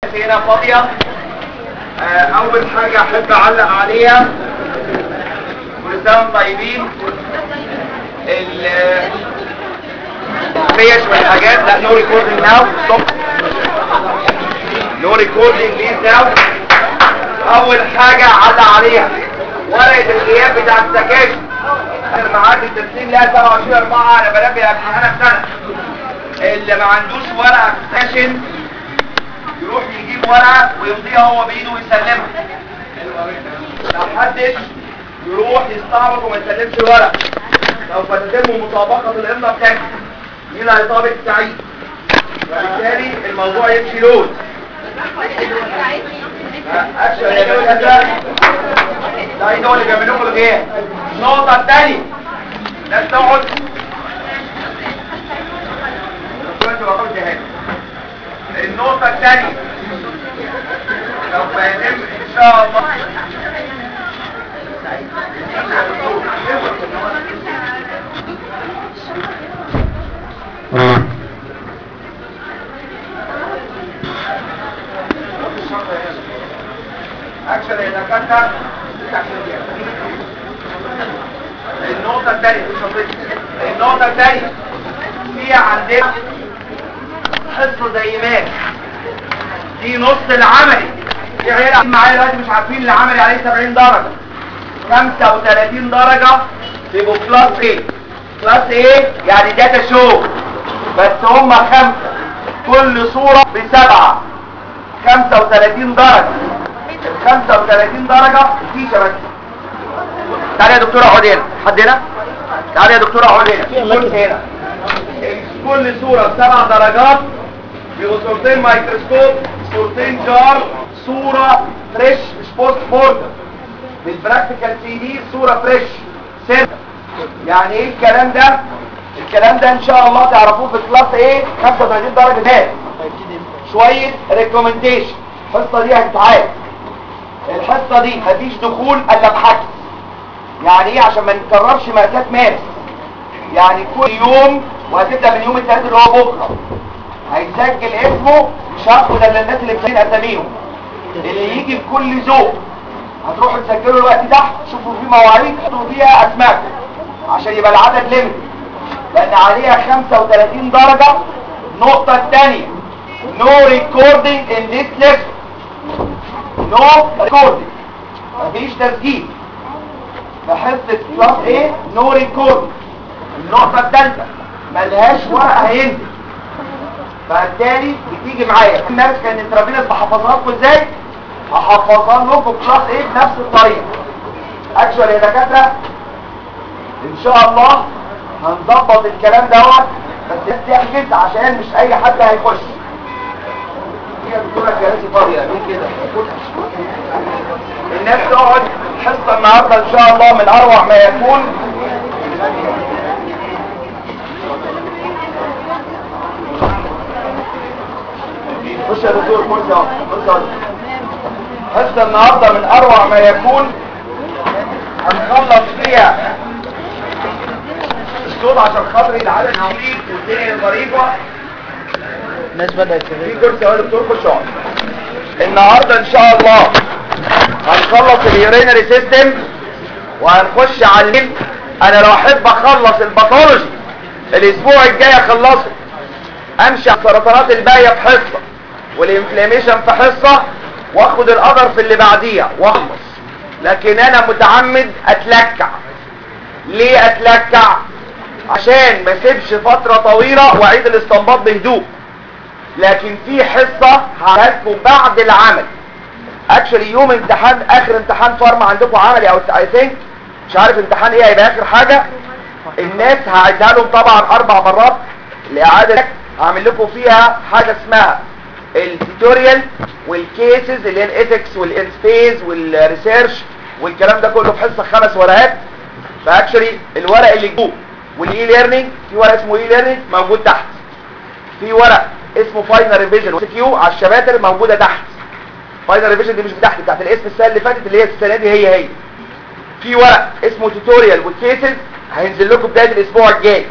هنا فاضية آه، اول حاجة احب اعلق عليها كل سنة وانتم طيبين ال الفيش والحاجات لا نو ريكوردنج ناو ستوب نو ريكوردنج بليز ناو اول حاجة اعلق عليها ورقة الغياب بتاع السكاشن الميعاد التسليم لها 27 4 انا بنبه امتحانها بسنة اللي ما عندوش ورقة في السكاشن يروح يجيب ورقة ويمضيها هو بايده ويسلمها لو حدش يروح يستعبط وما يسلمش الورق سوف تتم مطابقة الامضة بتاعتك مين هيطابق سعيد وبالتالي الموضوع يمشي لود اكشن يا جماعه ده ده هو اللي بيعمل لكم الغياب النقطة الثانية الناس تقعد النقطة الثانية سوف يتم ان شاء الله اكشن يا دكاتره النقطة الثانية مش شرطية النقطة الثانية في عندنا حصة زي ما دي نص العملي في عيال معايا دلوقتي مش عارفين العملي عليه 70 درجة 35 درجة يبقوا كلاس ايه كلاس ايه يعني داتا شو بس هم خمسة كل صورة بسبعة 35 درجة ال 35 درجة فيشة بس تعالى يا دكتورة اقعد هنا حد هنا تعالى يا دكتورة اقعد هنا كل هنا كل صورة بسبع درجات بيبقوا صورتين مايكروسكوب صورتين جار صورة فريش مش بوست مورتم بالبراكتيكال سي دي صورة فريش سر يعني ايه الكلام ده الكلام ده ان شاء الله تعرفوه في كلاس ايه 35 درجة ده شوية ريكومنديشن الحصة دي هتتعاد الحصة دي مفيش دخول الا بحجز يعني ايه عشان ما نكررش مأساة مارس يعني كل يوم وهتبدأ من يوم الثلاث اللي هو بكرة هيسجل اسمه مش هاخد الا الناس اللي مسجلين اساميهم اللي يجي بكل ذوق هتروحوا تسجلوا الوقت تحت شوفوا في مواعيد تحطوا فيها اسماءكم عشان يبقى العدد ليميت لان عليها 35 درجة النقطة الثانية no recording in this lesson no recording مفيش تسجيل فحصة كلاس ايه نو ريكورد النقطة الثالثة ملهاش ورقة هينزل فبالتالي بتيجي معايا الناس كانت ربنا بحفظها لكم ازاي هحفظها لكم كلاس ايه بنفس الطريقة اكشوال يا دكاترة ان شاء الله هنظبط الكلام دوت بس الناس تحجز عشان مش اي حد هيخش هي دكتورة كراسي فاضية مين كده الناس تقعد حصة النهاردة ان شاء الله من اروع ما يكون خش يا دكتور كرسي اهو كرسي اهو حصة النهاردة من اروع ما يكون هنخلص فيها الصوت عشان خاطري العدد كبير والدنيا ظريفة الناس بدأت في كرسي اهو يا دكتور خش اقعد النهارده ان شاء الله هنخلص اليورينري سيستم وهنخش على الليل انا لو احب اخلص الباثولوجي الاسبوع الجاي اخلصه امشي على السرطانات الباقيه في حصه والانفلاميشن في حصه واخد القدر في اللي بعديها واخلص لكن انا متعمد اتلكع ليه اتلكع عشان ما اسيبش فتره طويله واعيد الاستنباط بهدوء لكن في حصه هتكون بعد العمل اكشلي يوم امتحان اخر امتحان فارما عندكم عملي او اي ثينك مش عارف امتحان ايه هيبقى اخر حاجه الناس هعيدها لهم طبعا اربع مرات الاعاده هعمل لكم فيها حاجه اسمها التيتوريال والكيسز اللي هي الايثكس والانسبيز والريسيرش والكلام ده كله في حصه خمس ورقات فاكشلي الورق اللي جوه والاي ليرنينج في ورق اسمه اي ليرنينج موجود تحت في ورق اسمه فاينل ريفيجن كيو على الشباتر موجوده تحت فاينل ريفيجن دي مش بتاعتي بتاعت الاسم السنه اللي فاتت اللي هي السنه دي هي هي في ورق اسمه توتوريال والكيسز هينزل لكم بدايه الاسبوع الجاي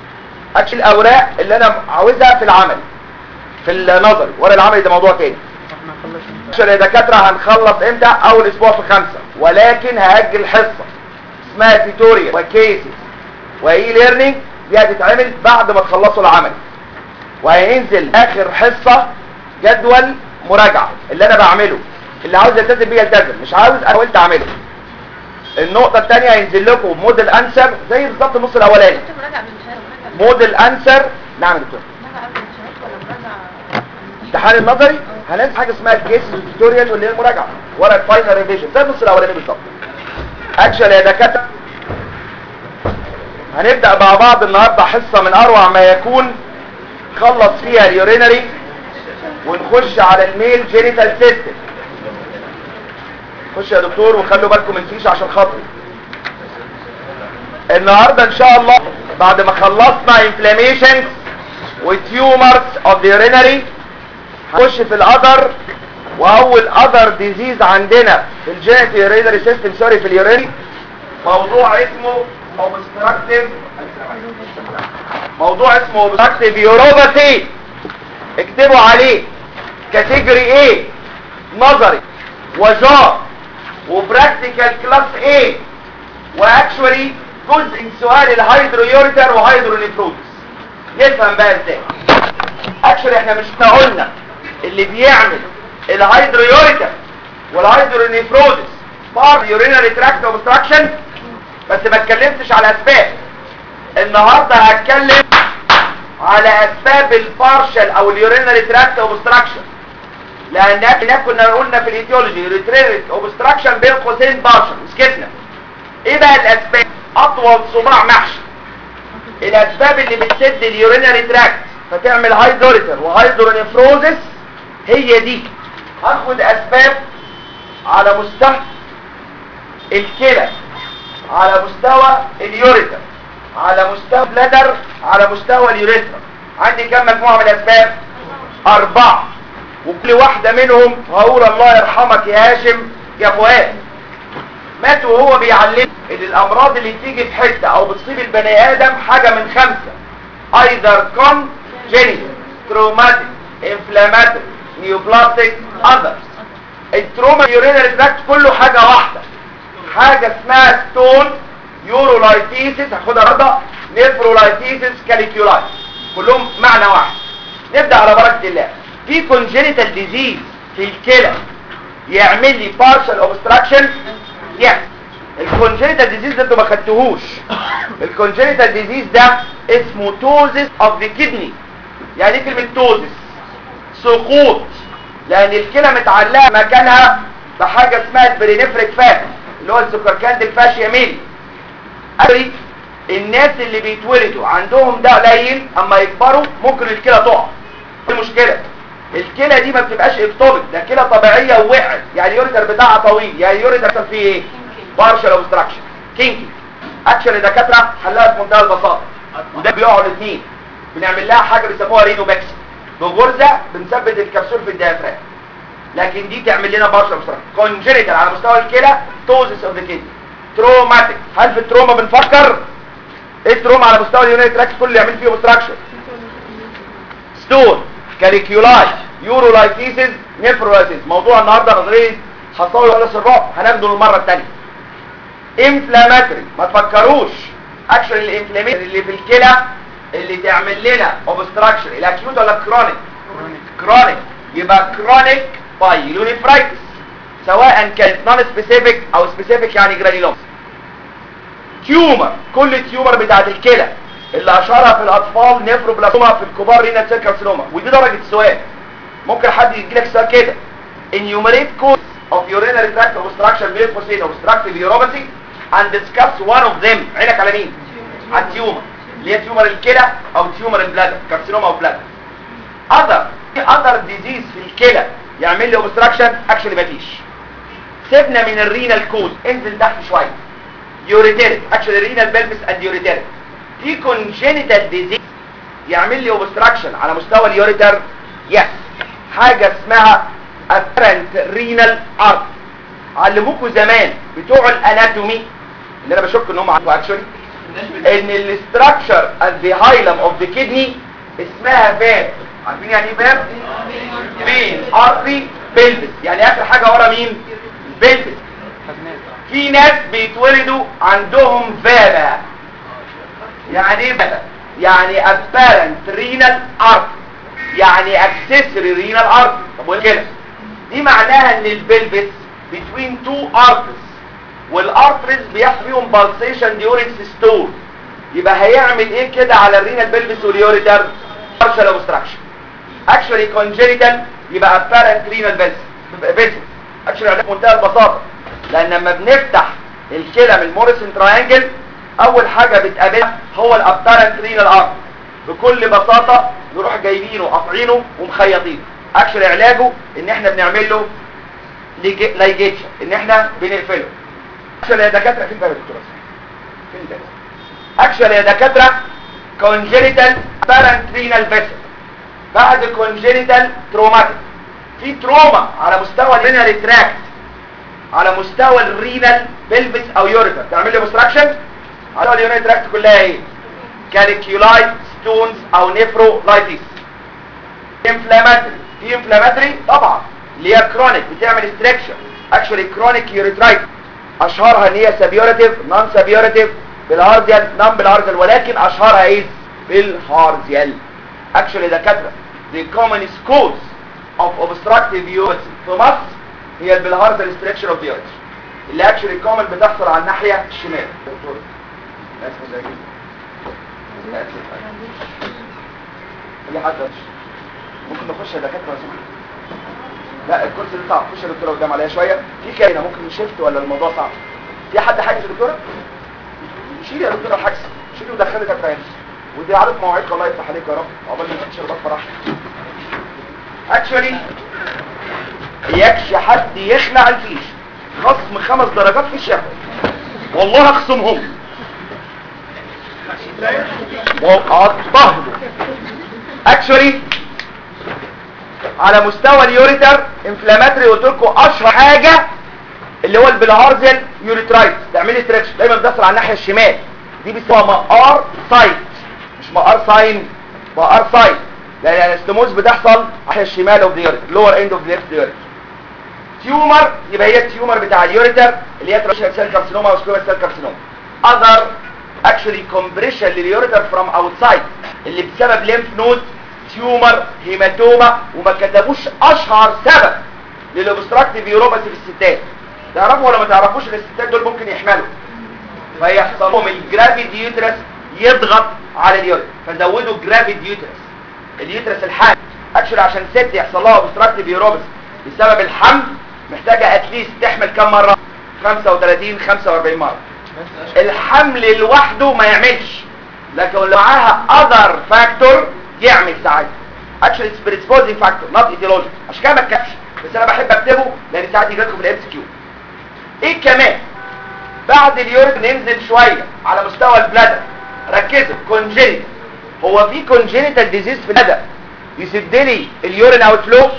اكشن الاوراق اللي انا عاوزها في العمل في النظري ورق العملي ده موضوع تاني عشان يا دكاتره هنخلص امتى اول اسبوع في خمسة ولكن هاجل حصه اسمها تيتوريال وكيسز واي ليرنينج دي هتتعمل بعد ما تخلصوا العمل وهينزل اخر حصه جدول مراجعه اللي انا بعمله اللي عاوز يلتزم بيه يلتزم مش عاوز انا قلت اعمله النقطه الثانيه هينزل لكم موديل انسر زي بالظبط النص الاولاني انت مراجعه بالامتحانات مراجعه موديل انسر نعم يا دكتور مراجعه قبل الامتحانات ولا مراجعه امتحان النظري هننزل حاجه اسمها الكيس والتوتوريال واللي هي المراجعه ورا الفاينل ريفيجن زي النص الاولاني بالظبط اكشن يا دكاتره هنبدا مع بعض النهارده حصه من اروع ما يكون نخلص فيها اليورينري ونخش على الميل جينيتال سيستم خش يا دكتور وخلوا بالكم من الفيش عشان خاطري النهارده ان شاء الله بعد ما خلصنا انفلاميشنز وتيومرز اوف ذا urinary هنخش في الاذر واول اذر ديزيز عندنا في الجينيت يورينري سيستم سوري في اليورينري موضوع اسمه obstructive موضوع اسمه obstructive uropathy اكتبوا عليه كاتيجوري ايه نظري وجار وبراكتيكال كلاس ايه واكشولي جزء من سؤال الهيدرويوريتر وهيدرونيفروتس نفهم بقى ازاي اكشولي احنا مش قلنا اللي بيعمل الهيدرويوريتر والهيدرونيفروتس بار يورينري تراكت اوبستراكشن بس ما اتكلمتش على اسباب النهارده هتكلم على اسباب البارشل او اليورينري تراكت اوبستراكشن لان احنا كنا قلنا في الايتيولوجي يوريتريت اوبستراكشن بين قوسين بارشل مسكتنا ايه بقى الاسباب اطول صباع محشي الاسباب اللي بتسد اليورينري تراكت فتعمل هايدروليتر وهايدرونيفروزس هي دي هاخد اسباب على مستوى الكلى على مستوى اليوريتر على مستوى بلادر على مستوى اليوريتر عندي كم مجموعة من الاسباب اربعة وكل واحدة منهم هقول الله يرحمك يا هاشم يا فؤاد مات وهو بيعلم ان الامراض اللي تيجي في حتة او بتصيب البني ادم حاجة من خمسة either congenital traumatic inflammatory neoplastic others التروما يورينري تراكت كله حاجة واحدة حاجة اسمها ستون يورولايتيسيس هاخدها رضا نيفرولايتيسيس كاليكيولايتس كلهم معنى واحد نبدأ على بركة الله في كونجينيتال ديزيز في الكلى يعمل لي بارشال اوبستراكشن يس الكونجينيتال ديزيز ده انتوا ما خدتوهوش الكونجينيتال ديزيز ده اسمه توزس اوف ذا كدني يعني ايه كلمه توزس سقوط لان الكلى متعلقه مكانها بحاجه اسمها البرينفريك فات اللي هو السكركاند الفاشيا ميلي أدري الناس اللي بيتولدوا عندهم ده قليل اما يكبروا ممكن الكلى تقع دي مشكله الكلى دي ما بتبقاش اكتوبك ده كلى طبيعيه ووقعت يعني اليوريتر بتاعها طويل يعني اليوريتر يحصل فيه ايه بارشال اوبستراكشن كينكي اكشن الدكاتره حلها في منتهى البساطه وده بيقعوا الاثنين بنعمل لها حاجه بيسموها رينو باكس بغرزه بنثبت الكبسول في الديافرام لكن دي تعمل لنا بارشال اوبستراكشن كونجنيتال على مستوى الكلى توزس اوف ذا كدني تروماتيك هل في التروما بنفكر ايه التروما على مستوى اليونيت تراكس كل اللي يعمل فيه اوبستراكشن ستون كاليكيولاي يورولايتيسيس نيفرولايتيس موضوع النهارده نظريه حصاوي ولا الرعب هناخده المره الثانيه انفلاماتري ما تفكروش اكشن الانفلاميشن اللي في الكلى اللي تعمل لنا اوبستراكشن الاكيوت ولا كرونيك كرونيك يبقى كرونيك بايلونيفرايتس سواء كانت نون سبيسيفيك او سبيسيفيك يعني جرانيلوم تيومر كل تيومر بتاعت الكلى اللي اشهرها في الاطفال نيفروبلاسوما في الكبار رينال سيل كارسينوما ودي درجه السؤال ممكن حد يجي لك سؤال كده enumerate cause of urinary tract obstruction بين قوسين obstructive uropathy and discuss one of them عينك على مين على التيومر اللي هي تيومر الكلى او تيومر البلادر كارسينوما او بلادر other other disease في الكلى يعمل لي obstruction actually مفيش سيبنا من الرينال كوز انزل تحت شويه يوريتيريك اكشلي رينال بلبس اند يوريتيريك في كونجينيتال ديزيز يعمل لي اوبستراكشن على مستوى اليوريتر يس حاجه اسمها apparent رينال ارت علموكوا زمان بتوع الاناتومي اللي انا بشك ان هم عارفوا اكشلي ان الاستراكشر at the hilum of the kidney اسمها فاب عارفين يعني ايه فاب فين ارتري بلبس يعني اخر حاجة ورا مين البلبس في ناس بيتولدوا عندهم فابا يعني ايه فابا يعني apparent renal artery يعني accessory renal artery طب وايه كده دي معناها ان البلبس between two arteries والارتريز بيحصل فيهم pulsation during systole يبقى هيعمل ايه كده على الرينال بلبس واليوريتر partial obstruction actually congenital يبقى apparent renal vessel actually ده بمنتهى البساطة لان لما بنفتح الكلى من الموريسون تراينجل اول حاجة بتقابلها هو الابارنت رينال ارت بكل بساطة نروح جايبينه قاطعينه ومخيطينه اكشلي علاجه ان احنا بنعمل له لايجيتشن ان احنا بنقفله اكشلي يا دكاتره فين بقى يا دكتور فين ده اكشلي يا دكاتره congenital apparent renal vessel بعد congenital traumatic في تروما على مستوى الرينال تراكت على مستوى الرينال بلبس او يوريتر تعمل لي obstruction على اليورينال تراكت كلها ايه كاليكيولاي ستونز او نيفرولايتس انفلاماتري في انفلاماتري طبعا اللي هي كرونيك بتعمل ستريكشن اكشولي كرونيك يوريترايت اشهرها ان هي سابيوريتيف نون سابيوريتيف بالهارزيال نون بالهارزيال ولكن اشهرها ايه بالهارزيال اكشولي دكاتره the commonest cause of obstructive urethra في مصر هي البلهارزيال ستريكشر اوف the urethra اللي اكشولي كومن بتحصل على الناحيه الشمال دكتور اسف ده كده اسف اي حد ممكن نخش يا دكاتره لو سمحت لا الكرسي ده صعب خش يا دكتوره قدام عليا شويه في كاينه ممكن نشفت ولا الموضوع صعب في حد حاجز يا دكتوره شيل يا دكتوره الحجز شيلي ودخلي دكتوره ودي عدد مواعيدك الله يفتح عليك يا رب عقبال ما تمشي رباط فرح اكشولي يكش حد يخلع الفيش خصم خمس درجات في الشهر والله اخصمهم وقطهله اكشولي على مستوى اليوريتر انفلاماتري قلت لكم اشهر حاجه اللي هو البلهارزيال يوريترايتس تعملي ستريتش دايما بتحصل على الناحيه الشمال دي بيسموها مقار سايت مش مقار ساين مقار سايت لان الاستموز بتحصل على الناحيه الشمال اوف ذا يوريتر لور اند اوف ذا يوريتر تيومر يبقى هي التيومر بتاع اليوريتر اللي هي تراشيال سيل كارسينوما او سكوير سيل كارسينوما اذر اكشولي كومبريشن لليوريتر فروم اوتسايد اللي بسبب ليمف نود تيومر هيماتوما وما كتبوش اشهر سبب للاوبستراكتيف يوروباثي في الستات تعرفوا ولا ما تعرفوش ان الستات دول ممكن يحملوا فيحصل لهم الجرافيد يوترس يضغط على اليوريتر فزودوا جرافيد يوترس اليوترس الحامل اكشلي عشان ست يحصل لها اوبستراكتيف يوروباثي بسبب الحمل محتاجه اتليست تحمل كم مره 35 45 مره الحمل لوحده ما يعملش لكن لو معاها اذر فاكتور يعمل ساعات اكشن بريسبوزنج فاكتور نوت ايديولوجي عشان كده ما اتكتبش بس انا بحب اكتبه لان ساعات يجي لكم في الام سي كيو ايه كمان بعد اليورين ننزل شويه على مستوى البلادر ركزوا كونجينيتال هو في كونجينيتال ديزيز في البلادر يسد لي اليورين اوت فلو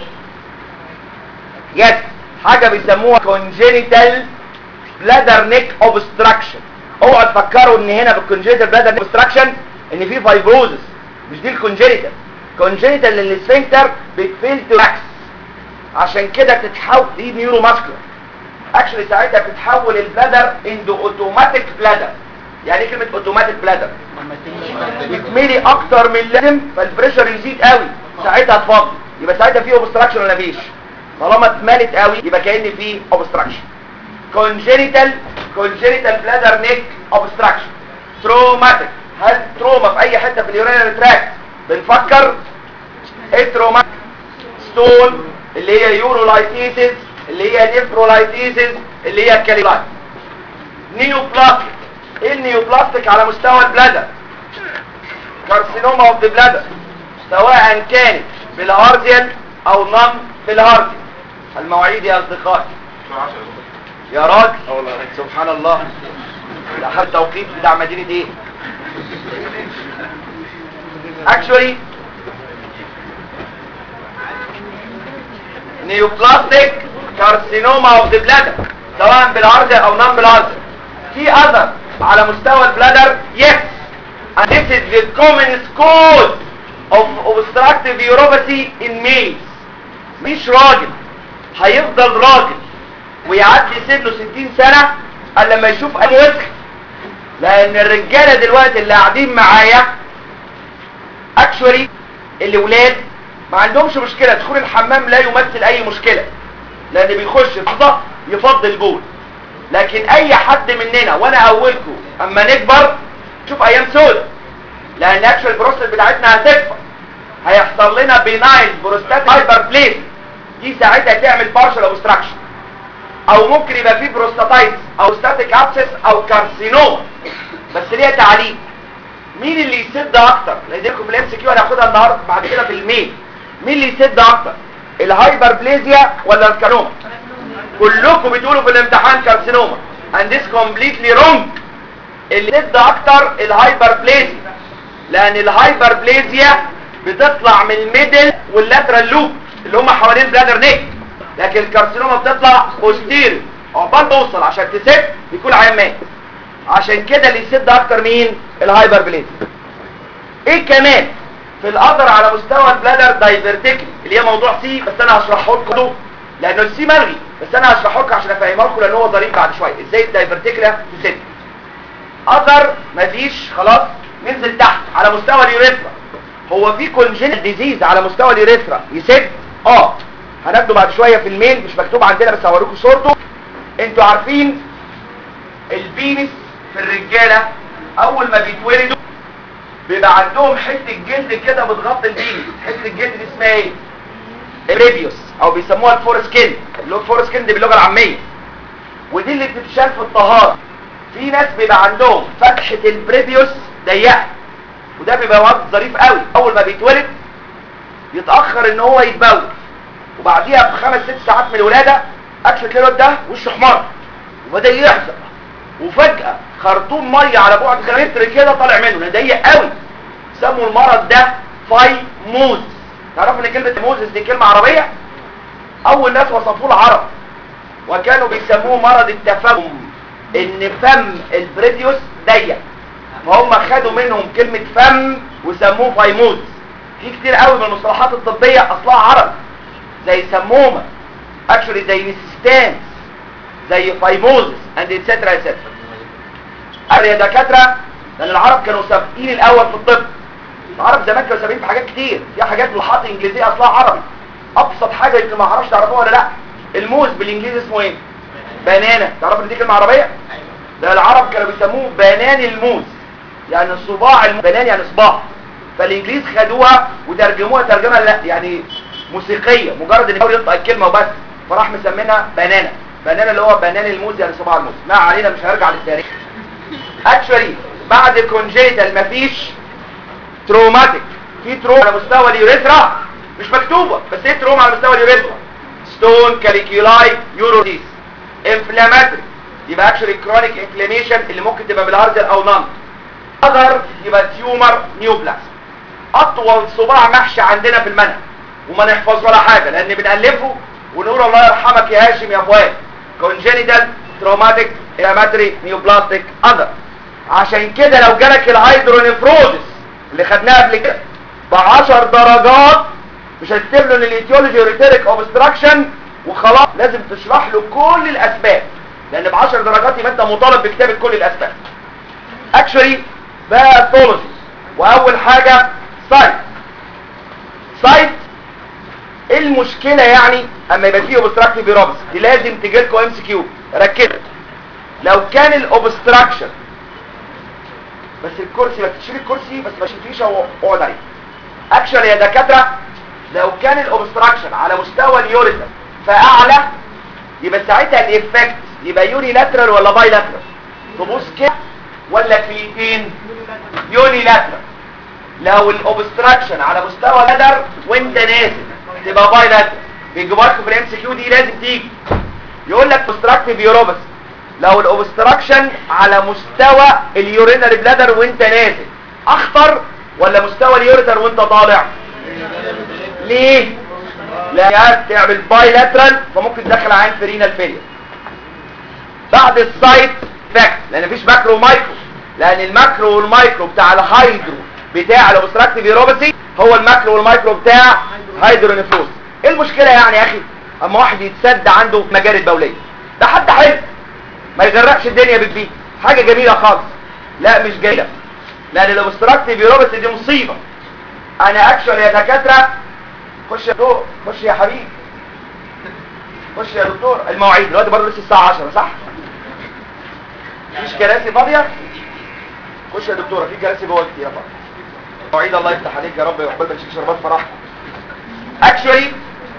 يس حاجه بيسموها كونجينيتال بلادر نيك اوبستراكشن اوعوا تفكروا ان هنا بالكونجينيتال بلادر نيك اوبستراكشن ان في فايبروزس مش دي الكونجينيتال كونجينيتال للسفنكتر بتفيل تراكس عشان كده بتتحول دي نيورو ماسكولار اكشلي ساعتها بتتحول البلادر اندو اوتوماتيك بلادر يعني ايه كلمه اوتوماتيك بلادر يتملي اكتر من اللازم فالبريشر يزيد قوي ساعتها تفضي يبقى ساعتها في اوبستراكشن ولا مفيش طالما اتملت قوي يبقى كان في اوبستراكشن كونجينيتال كونجينيتال بلادر نيك اوبستراكشن تروماتيك هل تروما في اي حته في اليورينال تراكت بنفكر اتروما ستون اللي هي يورولايتيسيس اللي هي نيفرولايتيسيس اللي هي كاليلايت نيوبلاستيك ايه النيوبلاستيك على مستوى البلادر كارسينوما اوف ذا بلادر سواء كانت بالهارزيال او نون بالهارزيال المواعيد يا اصدقائي يا راجل سبحان الله ده حد توقيت بتاع مدينه ايه actually neoplastic carcinoma of the bladder سواء بالعرض او نون بالعرض في other على مستوى البلادر yes and this is the commonest cause of obstructive uropathy in males مش راجل هيفضل راجل ويعدي سنه 60 سنة قال لما يشوف اي وسخ لان الرجالة دلوقتي اللي قاعدين معايا اكشولي الاولاد ما عندهمش مشكلة دخول الحمام لا يمثل اي مشكلة لان بيخش لحظة يفضل بول لكن اي حد مننا وانا اولكم اما نكبر شوف ايام سودة لان اكشوال البروستات بتاعتنا هتكبر هيحصل لنا بينايل بروستات هايبر بليس دي ساعتها تعمل بارشل اوبستراكشن او ممكن يبقى فيه بروستاتايتس او ستاتيك ابسس او كارسينوما بس ليها تعليق مين اللي يسد اكتر لازمكم في الام سي كيو هناخدها النهارده بعد كده في الميل مين اللي يسد اكتر الهايبر بليزيا ولا الكانوما كلكم بتقولوا في الامتحان كارسينوما and this completely wrong اللي يسد اكتر الهايبر بليزيا لان الهايبر بليزيا بتطلع من الميدل واللاترال لوب اللي هم حوالين بلادر نيك لكن الكارسينوما بتطلع بوستير عقبال توصل عشان تسد بيكون عين مات عشان كده اللي يسد اكتر مين الهايبر بليزيا ايه كمان في القدر على مستوى البلادر دايفرتيكلي اللي هي موضوع سي بس انا هشرحه لكم لانه السي ملغي بس انا هشرحه لكم عشان افهمه لكم لان هو ظريف بعد شويه ازاي الدايفرتيكلا تسد قدر مفيش خلاص ننزل تحت على مستوى اليوريثرا هو في كونجنال ديزيز على مستوى اليوريثرا يسد اه هناخده بعد شويه في الميل مش مكتوب عندنا بس هوريكم صورته انتوا عارفين البينس في الرجاله اول ما بيتولدوا بيبقى عندهم حته جلد كده بتغطي البينس حته الجلد دي اسمها ايه الريبيوس او بيسموها الفورسكين اللي هو الفورسكين دي باللغه العاميه ودي اللي بتتشال في الطهاره في ناس بيبقى عندهم فتحه البريبيوس ضيقه وده بيبقى وقت ظريف قوي اول ما بيتولد يتاخر ان هو يتبول وبعديها بخمس ست ساعات من الولاده اكشف الواد ده وشه احمر وبدا يحزق وفجاه خرطوم ميه على بعد متر كده طالع منه ده ضيق قوي سموا المرض ده فايموز تعرفوا ان كلمه موزس دي كلمه عربيه اول ناس وصفوه العرب وكانوا بيسموه مرض التفهم ان فم البريديوس ضيق فهم خدوا منهم كلمة فم وسموه فايموز في كتير قوي من المصطلحات الطبية اصلها عربي زي سمومة اكشولي زي نيسيستانس زي فايموز اند اتسترا اتسترا قال يا دكاترة لان العرب كانوا سابقين الاول في الطب العرب زمان كانوا سابقين في حاجات كتير في حاجات ملحات انجليزية اصلها عربي ابسط حاجة يمكن ما اعرفش تعرفوها ولا لا الموز بالانجليزي اسمه ايه بنانة تعرف ان دي كلمة عربية ده العرب كانوا بيسموه بنان الموز يعني صباع البنان يعني صباع فالانجليز خدوها وترجموها ترجمه لا يعني موسيقيه مجرد ان يحاول ينطق الكلمه وبس فراح مسمينها بنانا بنانا اللي هو بنان الموز يعني صباع الموز ما علينا مش هرجع للتاريخ اكشولي بعد كونجيتال مفيش تروماتيك في تروما على مستوى اليوريثرا مش مكتوبه بس ايه تروما على مستوى اليوريثرا ستون كاليكيولاي يوروديس انفلاماتري يبقى اكشولي كرونيك انفلاميشن اللي ممكن تبقى بالهارزر او نان اذر يبقى تيومر نيوبلاس اطول صباع محشي عندنا في المنهج وما نحفظ ولا حاجة لان بنألفه ونقول الله يرحمك يا هاشم يا فؤاد congenital traumatic inflammatory neoplastic other عشان كده لو جالك الهيدرونيفروزس اللي خدناها قبل كده ب 10 درجات مش هتكتب له ان الايتيولوجي ريتيريك اوبستراكشن وخلاص لازم تشرح له كل الاسباب لان ب 10 درجات يبقى انت مطالب بكتابه كل الاسباب اكشولي باثولوجي واول حاجه سايت سايت ايه المشكله يعني اما يبقى فيه اوبستراكتيف بيروبس دي لازم تجي لكم ام سي كيو ركزوا لو كان الاوبستراكشن بس الكرسي ما تشيل الكرسي بس ما تشيلفيش اقعد عليه اكشن يا دكاتره لو كان الاوبستراكشن على مستوى اليوريتر فاعلى يبقى ساعتها الافكت يبقى يوني لاترال ولا باي لاترال تبص كده ولا كليتين يوني لاترال لو الاوبستراكشن على مستوى الهدر وانت نازل تبقى باي لاترال بيجيبوا لكم في الام سي كيو دي لازم تيجي يقول لك اوبستراكتيف يوروبس لو الاوبستراكشن على مستوى اليورينري بلادر وانت نازل اخطر ولا مستوى اليوريتر وانت طالع ليه لا تعمل باي لاترال فممكن تدخل عين في رينال فيلير بعد السايت فاكت لان مفيش ماكرو ومايكرو لان الماكرو والمايكرو بتاع الهايدرو بتاع الاوبستراكتيف يوروبسي هو الماكرو والمايكرو بتاع هايدرونيفروز ايه المشكله يعني يا اخي اما واحد يتسد عنده مجاري بوليه ده حتى حلو ما يغرقش الدنيا بالبيه حاجه جميله خالص لا مش جميله لان الاوبستراكتيف يوروبس دي مصيبه انا اكشن يا دكاتره خش يا دكتور خش يا حبيبي خش يا دكتور المواعيد دلوقتي برضه لسه الساعه 10 صح مفيش كراسي فاضيه خش يا دكتوره في كراسي جوه كتير يا فاضيه مواعيد الله يفتح عليك يا رب ويقبل لك شربات فرح اكشولي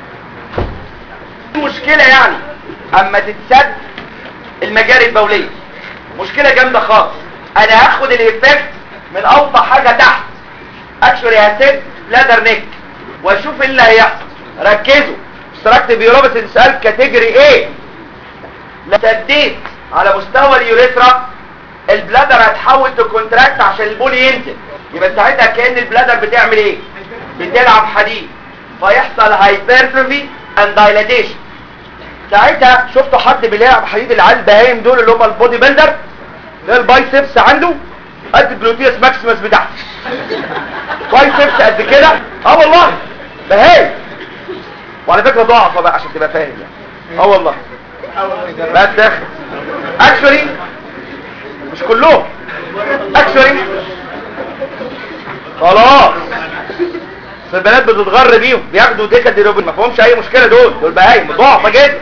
مشكله يعني اما تتسد المجاري البوليه مشكله جامده خالص انا هاخد الايفكت من اوطى حاجه تحت اكشولي هسد بلادر نيك واشوف ايه اللي هيحصل ركزوا اشتركت بيوروبس السؤال كاتيجوري ايه لو سديت على مستوى اليوريثرا البلادر هتحول تكونتراكت عشان البول ينزل يبقى ساعتها كأن البلادر بتعمل ايه بتلعب حديد فيحصل هايبرتروفي اند دايلاتيشن ساعتها شفتوا حد بيلعب حديد العيال البهايم دول اللي هم البودي بيلدر ده البايسبس عنده قد الجلوتيوس ماكسيمس بتاعته بايسبس قد كده اه والله بهايم وعلى فكره ضعفه بقى عشان تبقى فاهم يعني اه والله بس داخل اكشولي مش كلهم اكشولي خلاص بس البنات بتتغر بيهم بياخدوا ديكا ديروبين ما فيهمش اي مشكله دول دول بهايم ضعفه جدا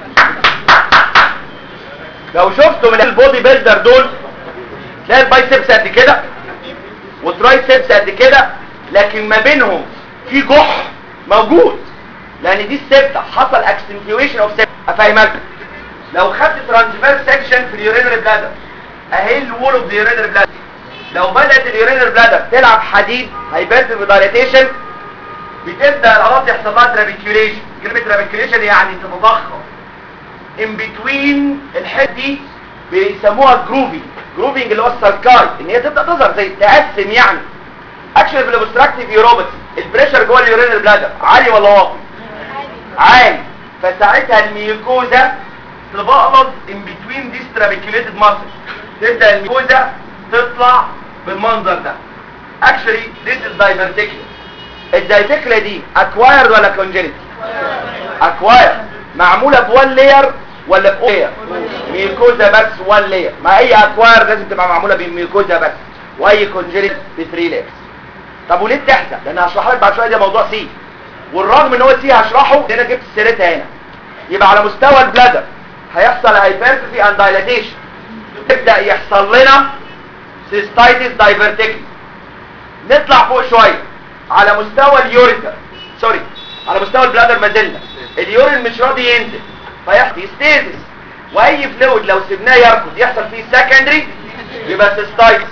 لو شفتوا من البودي بيلدر دول تلاقي البايسبس قد كده والترايسبس قد كده لكن ما بينهم في جح موجود لان دي السبتة حصل اكستنتيويشن اوف سبتة افهمك لو خدت ترانسفيرس سكشن في اليورينري بلادر اهي الوول اوف اليورينري بلادر لو بدات اليورينري بلادر تلعب حديد هيبات بدايليتيشن بتبدا العضلات يحصل لها ترابيكيوليشن كلمه ترابيكيوليشن يعني تتضخم ان بتوين الحته دي بيسموها جروفينج جروفينج اللي هو السالكاي ان هي تبدا تظهر زي تقسم يعني اكشن في الاوبستراكتيف يوروباثي البريشر جوه اليورينري بلادر عالي ولا واطي عالي فساعتها الميوكوزا تبقبض ان بتوين دي ترابيكيوليتد ماسل تبدا الميوكوزا تطلع بالمنظر ده actually this is diverticulum الدايتكلا دي acquired ولا congenital acquired معمولة بوان لير ولا بأوير ميوكوزا بس وان لير ما اي acquired لازم تبقى معمولة بميوكوزا بس واي congenital بثري layers طب وليه بتحزن لان هشرح لك بعد شويه ده موضوع سي والرغم ان هو سي هشرحه انا جبت سيرتها هنا يبقى على مستوى البلادر هيحصل هايبرتروفي اند دايلاتيشن يبدا يحصل لنا سيستايتس دايفرتيكلي نطلع فوق شويه على مستوى اليوريتر سوري على مستوى البلادر ما زلنا اليورين مش راضي ينزل فيحصل ستيزس واي فلويد لو سيبناه يركض يحصل فيه سكندري يبقى سيستايتس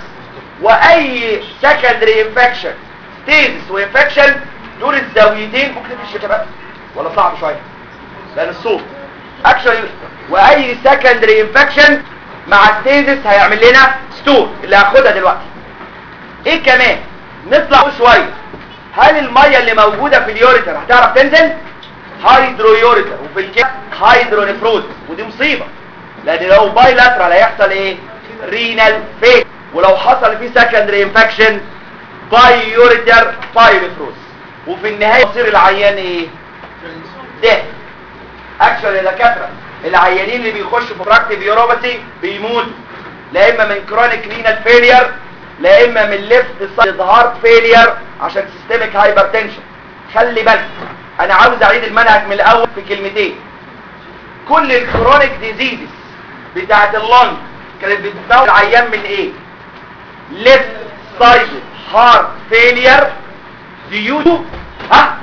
واي سكندري انفكشن ستيزس وانفكشن دول الزاويتين ممكن تمشي كمان ولا صعب شويه لان الصوت اكشن واي سكندري انفكشن مع ستيزس هيعمل لنا ستور اللي هاخدها دلوقتي ايه كمان نطلع شويه هل الميه اللي موجوده في اليوريتر هتعرف تنزل هايدرو يوريتر وفي الكلى هايدرو نفروز ودي مصيبه لان لو بايلاترال هيحصل ايه رينال فيت ولو حصل فيه سكندري انفكشن باي يوريتر باي نفروز وفي النهايه يصير العيان ايه ده اكشن يا دكاتره العيانين اللي بيخشوا في براكتيف يوروباثي بيموتوا لا اما من كرونيك رينال فيلير لا اما من ليفت سايد هارت فيلير عشان سيستميك هايبرتنشن خلي بالك انا عاوز اعيد المنهج من الاول في كلمتين كل الكرونيك ديزيزز بتاعت اللنج كانت بتتناول العيان من ايه ليفت سايد هارت فيلير ديو ها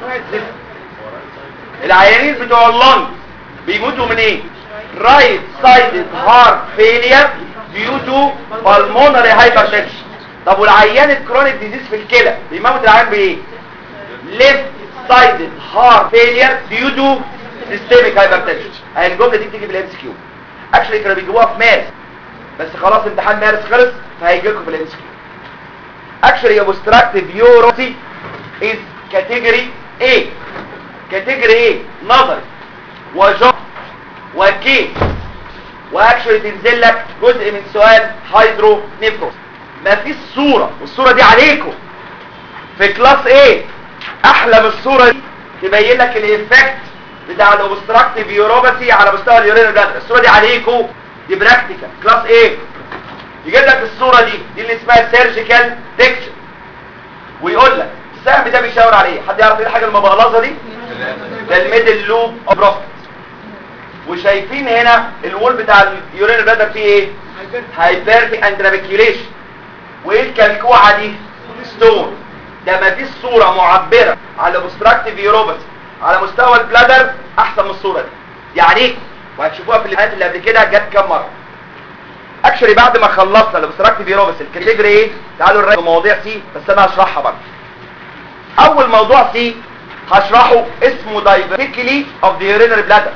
العيانين بتوع اللنج بيموتوا من ايه رايت سايد هارت فيلير ديو تو بالمونري هايبرتنشن طب والعيان الكرونيك ديزيز في الكلى بيموت العيان بايه ليفت سايد هارت فيلير ديو تو سيستميك هايبرتنشن اهي الجمله دي بتيجي في الام سي كيو اكشلي كانوا بيجيبوها في مارس بس خلاص امتحان مارس خلص فهيجي لكم في الام سي كيو actually obstructive urology is category A category A نظري وجر وكيس واكشولي تنزل لك جزء من سؤال هايدرو نيفروس ما فيش صورة والصورة دي عليكم في كلاس A احلى من الصورة دي تبين لك الايفكت بتاع الاوبستراكتيف يوروباثي على مستوى اليورين بلادر الصوره دي عليكم دي براكتيكال كلاس ايه يجيب لك الصوره دي دي اللي اسمها سيرجيكال بيكتشر ويقول لك السهم ده بيشاور على ايه حد يعرف ايه الحاجه المبغلظه دي ده الميدل لوب اوف بروستات وشايفين هنا الوول بتاع اليورين بلادر فيه ايه هايبرتي اند رابيكيوليشن وايه الكلكوعه دي ستون ده ما فيش صوره معبره على اوبستراكتيف يوروباثي على مستوى البلادر احسن من الصوره دي يعني ايه وهتشوفوها في الامتحانات اللي قبل كده جت كام مره اكشلي بعد ما خلصنا الاوبستراكتيف يوروباثي الكاتيجوري ايه تعالوا نراجع مواضيع سي بس انا هشرحها برضه اول موضوع سي هشرحه اسمه دايفرتيكلي اوف ذا يورينري بلادر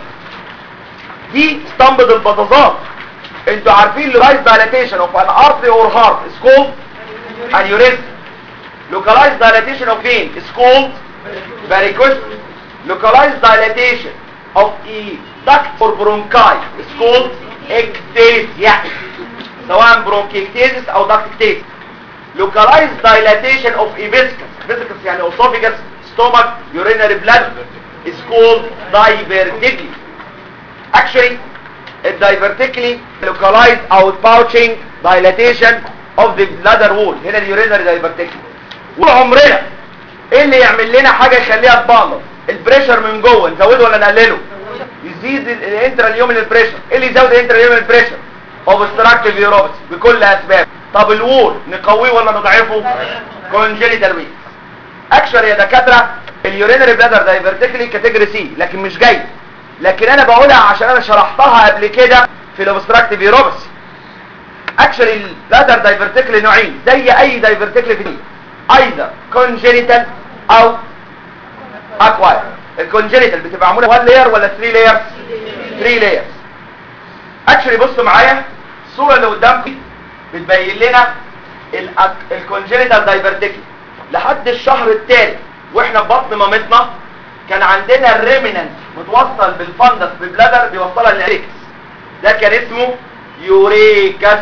دي اسطمبة البطاطات انتوا عارفين لوكالايز دايلاتيشن اوف ان ارتري اور هارت is called aneurysm localized dilatation of vein is called varicose localized dilatation of a duct or bronchi is called ectasia سواء bronchiectasis او ductictasis localized dilatation of a viscous viscous يعني esophagus stomach urinary bladder is called diverticular actually الدايفرتيكلي localized outpouching dilatation of the bladder wall هنا اليورينري دايفرتيكلي وعمرنا ايه اللي يعمل لنا حاجه يخليها تبالغ البريشر من جوه نزوده ولا نقلله يزيد الانترا اليوم البريشر ايه اللي يزود الانترا اليوم البريشر اوبستراكتيف يوروبس بكل اسباب طب الوول نقويه ولا نضعفه كونجينيتال ويك اكشن يا دكاتره اليورينري بلادر دايفرتيكلي كاتيجوري سي لكن مش جاي لكن انا بقولها عشان انا شرحتها قبل كده في الاوبستراكتيف يوروبس اكشن البلادر دايفرتيكلي نوعين زي اي دايفرتيكلي في دي ايضا كونجينيتال او اكواير الكونجينيتال بتبقى معموله 1 لاير ولا 3 لايرز 3 لايرز اكشلي بصوا معايا الصوره اللي قدامكم بتبين لنا الكونجينيتال دايفرتيكلي لحد الشهر الثالث واحنا في بطن مامتنا كان عندنا الريمننت متوصل بالفندس ببلادر بيوصلها للاريكس ده كان اسمه يوريكاس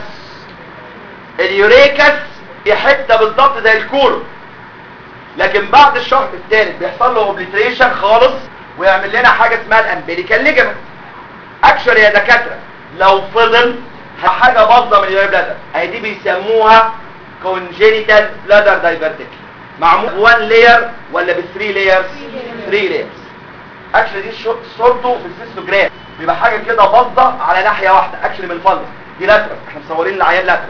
اليوريكاس هي حته بالظبط زي الكولون لكن بعد الشهر الثالث بيحصل له اوبليتريشن خالص ويعمل لنا حاجه اسمها الامبليكال ليجمنت اكشن يا دكاتره لو فضل حاجه باظه من اليوري بلادر اهي دي بيسموها كونجينيتال بلادر دايفرتيك معمول 1 لاير ولا ب 3 لايرز 3 لايرز اكشن دي شو- صورته في السيستوجرام بيبقى حاجه كده باظه على ناحيه واحده اكشن من الفندس دي لاترال احنا مصورين العيان لاترال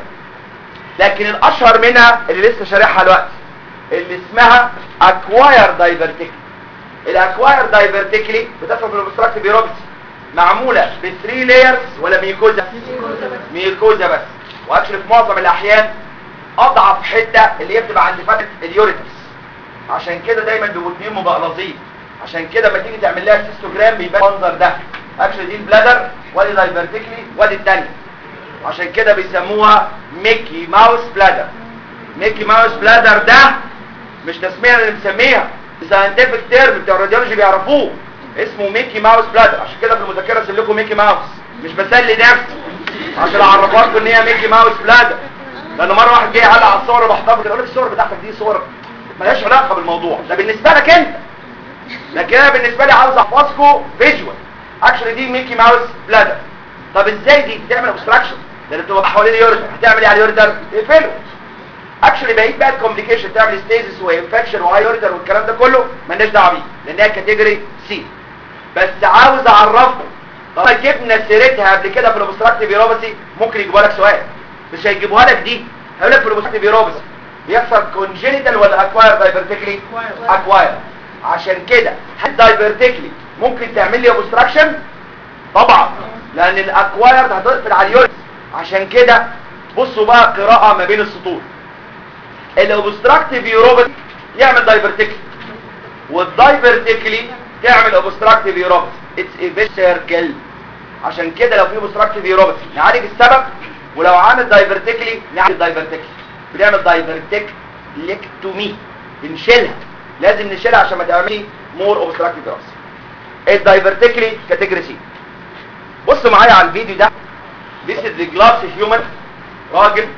لكن الاشهر منها اللي لسه شارحها دلوقتي اللي اسمها اكواير دايفرتيكلي الاكواير دايفرتيكلي بتفهم في الاوبستراكتيف بيروبسي معموله ب 3 لايرز ولا ميكوزا ميكوزا بس واكشلي في معظم الاحيان اضعف حته اللي هي بتبقى عند فتحه اليوريتس عشان كده دايما بيبقوا اتنين مبقلظين عشان كده لما تيجي تعمل لها سيستوجرام بيبان المنظر ده اكشلي دي البلادر وادي دايفرتيكلي وادي الثانيه عشان كده بيسموها ميكي ماوس بلادر ميكي ماوس بلادر ده مش تسمية اللي مسميها ساينتفك تيرم بتوع الراديولوجي بيعرفوه اسمه ميكي ماوس بلادر عشان كده في المذكره اسيب لكم ميكي ماوس مش بسلي نفسي عشان اعرفكم ان هي ميكي ماوس بلادر لان مره واحد جه علق على الصور وبحتفظ كده يقول لي الصور بتاعتك دي صور ملهاش علاقه بالموضوع ده بالنسبه لك انت لكن انا بالنسبه لي عاوز احفظكم فيجوال اكشلي دي ميكي ماوس بلادر طب ازاي دي بتعمل اوبستراكشن لان بتبقى حوالين اليوريتر هتعمل ايه على اليوريتر تقفله اكشلي بقيت بقى الكومبليكيشن تعمل ستيزس وانفكشن وهاي يوريتر والكلام ده كله مالناش دعوه بيه لانها كاتيجوري سي بس عاوز اعرفكم طب جبنا سيرتها قبل كده في الاوبستراكتيف يوروباسي ممكن يجيبوها لك سؤال مش هيجيبوها لك دي هيقول لك في الاوبستراكتيف يوروباسي بيحصل كونجينيتال ولا اكواير دايفرتيكلي اكواير عشان كده هل دايفرتيكلي ممكن تعمل لي اوبستراكشن طبعا لان الاكواير هتقفل على اليوريتر عشان كده بصوا بقى قراءة ما بين السطور الاوبستراكتيف يوروباسي يعمل دايفرتيكلي والدايفرتيكلي تعمل اوبستراكتيف يوروباسي اتس اي سيركل عشان كده لو في اوبستراكتيف يوروباسي نعالج السبب ولو عامل دايفرتيكلي نعالج دايفرتيكلي بنعمل دايفرتيكليكتومي بنشيلها لازم نشيلها عشان ما تعملش مور اوبستراكتيف يوروباسي الدايفرتيكلي كاتيجوري سي بصوا معايا على الفيديو ده This is the glass human راجل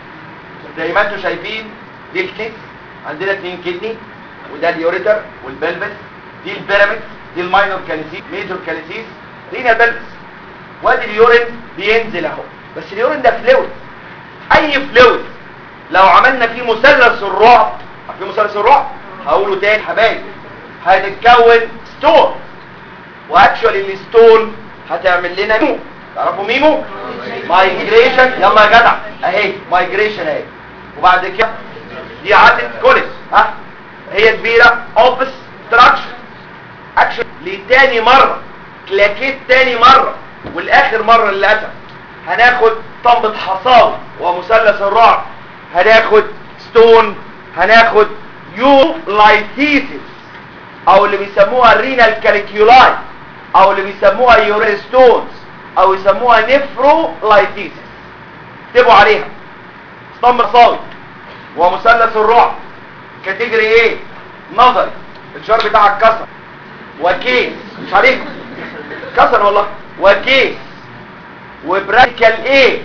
زي ما انتم شايفين دي الكيس عندنا اتنين كدني وده اليوريتر والبلبس دي البيراميد دي الماينور كاليسيس ميجور كاليسيس رينا بلس وادي اليورين بينزل اهو بس اليورين ده فلويد اي فلويد لو عملنا فيه مثلث الرعب عارفين مثلث الرعب هقوله تاني حبايبي هتتكون ستون واكشوالي الستون هتعمل لنا ميمو تعرفوا ميمو مايجريشن يلا يا جدع اهي مايجريشن اهي وبعد كده دي عدت كوليس ها هي كبيره اوبس تراكشن اكشن لتاني مره كلاكيت تاني مره والاخر مره للاسف هناخد طنبة حصاوي ومثلث الرعب هناخد ستون هناخد يو لايتيسيس او اللي بيسموها الرينال كاليكيولاي او اللي بيسموها يوريستونز او يسموها نفرو لايتيسيس اكتبوا عليها اسطمب صاوي ومثلث الرعب كاتيجري ايه نظري الشار بتاعك كسر وكيس مش عليكم كسر والله وكيس وبراكيكال ايه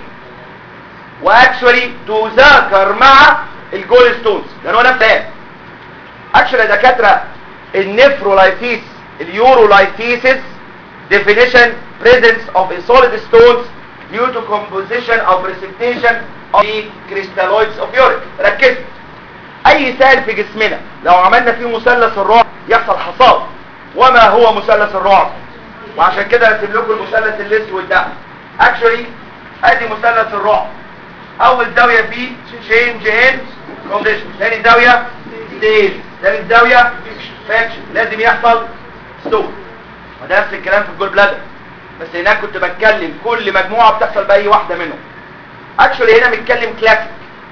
واكشولي تذاكر مع الجول ستونز لان هو نفس ايه اكشولي يا دكاتره النفرولايتيس اليورولايتيسيس definition presence of a solid stones due to composition or precipitation of the crystalloids of urine ركزوا اي سائل في جسمنا لو عملنا فيه مثلث الرعب يحصل حصاد وما هو مثلث الرعب وعشان كده رسم لكم المثلث الاسود ده اكشولي ادي مثلث الرعب اول زاويه فيه change in condition ثاني زاويه stage ثالث زاويه فاكشن لازم يحصل ستوب وده نفس الكلام في الجول بلادر بس هناك كنت بتكلم كل مجموعه بتحصل باي واحده منهم اكشولي هنا بنتكلم كلاسيك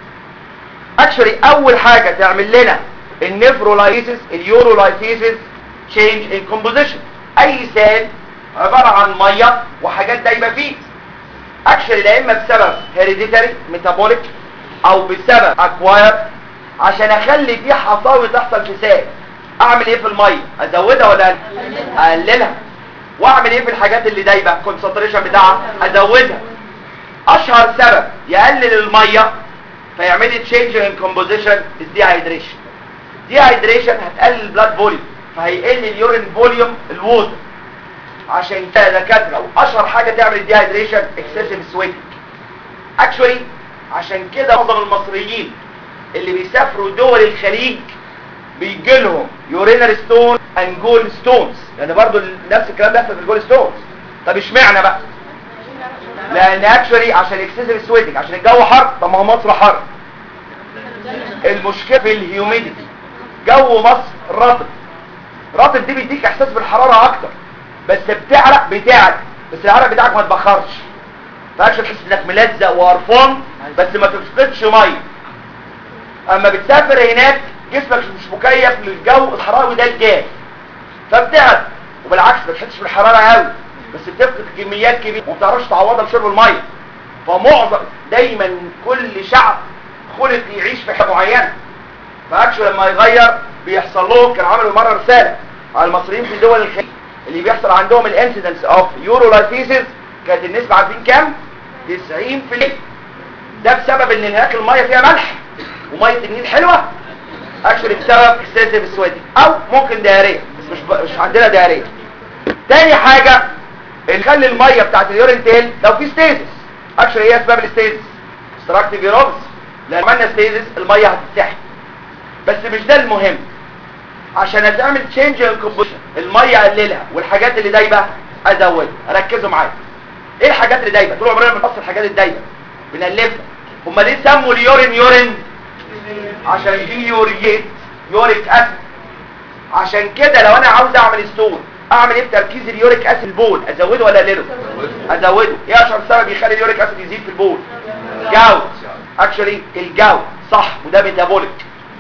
اكشولي اول حاجه تعمل لنا النفرولايسيس اليورولايسيس change in composition اي سيل عباره عن ميه وحاجات دايبه فيه اكشولي لا اما بسبب هيريديتاري ميتابوليك او بسبب اكواير عشان اخلي فيه حصاوي تحصل في سائل اعمل ايه في الميه ازودها ولا اقللها واعمل ايه في الحاجات اللي دايبه الكونسنتريشن بتاعها ازودها اشهر سبب يقلل الميه فيعمل لي تشينج ان كومبوزيشن الديهايدريشن ديهايدريشن هتقلل البلاد فوليوم فهيقل اليورين فوليوم الووتر عشان كده دكاتره واشهر حاجه تعمل الديهايدريشن اكسسيف سويتنج اكشولي عشان كده معظم المصريين اللي بيسافروا دول الخليج بيجي لهم يورينال ستون اند جول ستونز لان برضو نفس الكلام بيحصل في الجول ستونز طب اشمعنى بقى لان اكشولي عشان اكسسيف سويتنج عشان الجو حر طب ما هو مصر حر المشكله في الهيوميديتي جو مصر رطب رطب دي بيديك احساس بالحراره اكتر بس بتعرق بتاعك بس العرق بتاعك ما تبخرش فاكش تحس انك ملزق وقرفان بس ما تفقدش ميه اما بتسافر هناك جسمك مش مكيف للجو الحراري ده الجاف فبتعرق وبالعكس ما تحسش بالحراره قوي بس بتفقد كميات كبيره وما بتعرفش تعوضها بشرب الميه فمعظم دايما كل شعب خلق يعيش في حته معينه فاكشن لما يغير بيحصل لهم كان عملوا مره رساله على المصريين في دول الخليج اللي بيحصل عندهم الانسيدنس اوف يورولايفيسيس كانت النسبه عارفين كام 90% ده بسبب ان هناك الميه فيها ملح وميه النيل حلوه اكشولي بسبب اكسسيف سويتنج او ممكن دياريه بس مش ب... مش عندنا دياريه تاني حاجه نخلي الميه بتاعت اليورين تيل لو في ستيزس اكشولي ايه اسباب الستيزس ستراكتيف يوروبس لان عملنا ستيزس الميه هتتسحب بس مش ده المهم عشان اتعمل تشينج ان كومبوزيشن الميه اقللها والحاجات اللي دايبه ازودها ركزوا معايا ايه الحاجات اللي دايبه طول عمرنا بنقص الحاجات الدايبه بنألفها هما ليه سموا اليورين يورين عشان دي يوريت يوريك اسيد عشان كده لو انا عاوز اعمل ستون اعمل ايه بتركيز اليوريك اسيد البول ازوده ولا اقلله ازوده ايه اشهر سبب يخلي اليوريك اسيد يزيد في البول جاوت اكشولي الجاوت صح وده ميتابوليك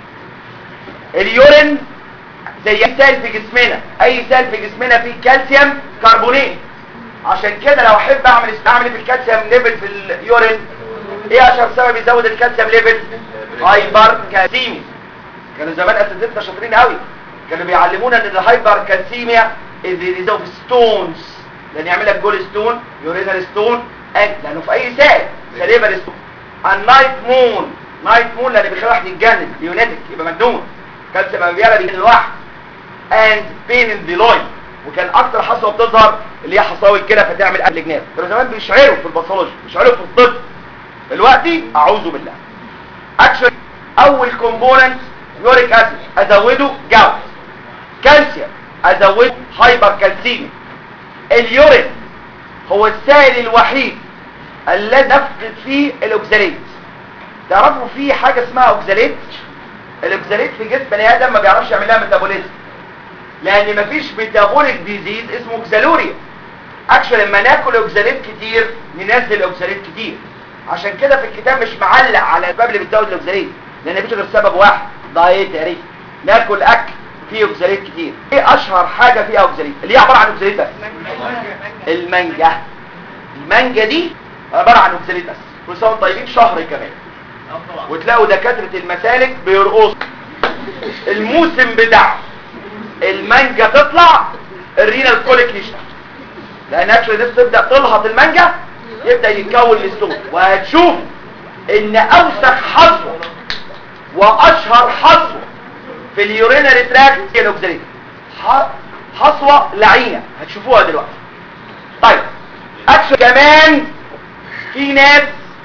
اليورين زي اي سائل في جسمنا اي سائل في جسمنا فيه كالسيوم كربونات عشان كده لو احب اعمل اعمل ايه في الكالسيوم ليفل في اليورين ايه اشهر سبب يزود الكالسيوم ليفل هايبر كالسيميا كانوا زمان اساتذتنا شاطرين قوي كانوا بيعلمونا ان الهايبر كالسيميا يزود ستونز لان يعمل لك جول ستون يورينال ستون لانه في اي سائل سليبر ستون النايت مون نايت مون لان بيخلي واحد يتجنن ليونيتك يبقى مجنون كالسيوم بيعلى بيجنن الواحد and pain in the loin وكان اكتر حصوه بتظهر اللي هي حصاوي الكلى فتعمل قبل جناب كانوا زمان بيشعروا في الباثولوجي بيشعروا في الطب دلوقتي اعوذ بالله اكشن اول كومبوننت يوريك اسيد ازوده جوز كالسيوم ازوده هايبر كالسيميا اليورين هو السائل الوحيد الذي نفقد فيه الاوكزاليت تعرفوا في حاجه اسمها اوكزاليت الاوكزاليت في جسم بني ادم ما بيعرفش يعمل لها ميتابوليزم لان مفيش ميتابوليك ديزيز اسمه اوكزالوريا اكشن لما ناكل اوكزاليت كتير ننزل اوكزاليت كتير عشان كده في الكتاب مش معلق على الاسباب اللي بتزود الاوكزاليت لان مفيش غير سبب واحد دايتري ناكل اكل فيه اوكزاليت كتير ايه اشهر حاجه فيها اوكزاليت اللي هي عباره عن اوكزاليت بس المانجا المانجا دي عباره عن اوكزاليت بس كل سنه وانتم طيبين شهر كمان وتلاقوا دكاتره المسالك بيرقصوا الموسم بتاعه المانجا تطلع الرينال كوليك يشتغل لان اكشن الناس تبدا تلهط المانجا يبدا يتكون الستون وهتشوف ان اوسخ حصوه واشهر حصوه في اليورينري تراكت هي الاوكساليت حصوه لعينه هتشوفوها دلوقتي طيب اكشن كمان في ناس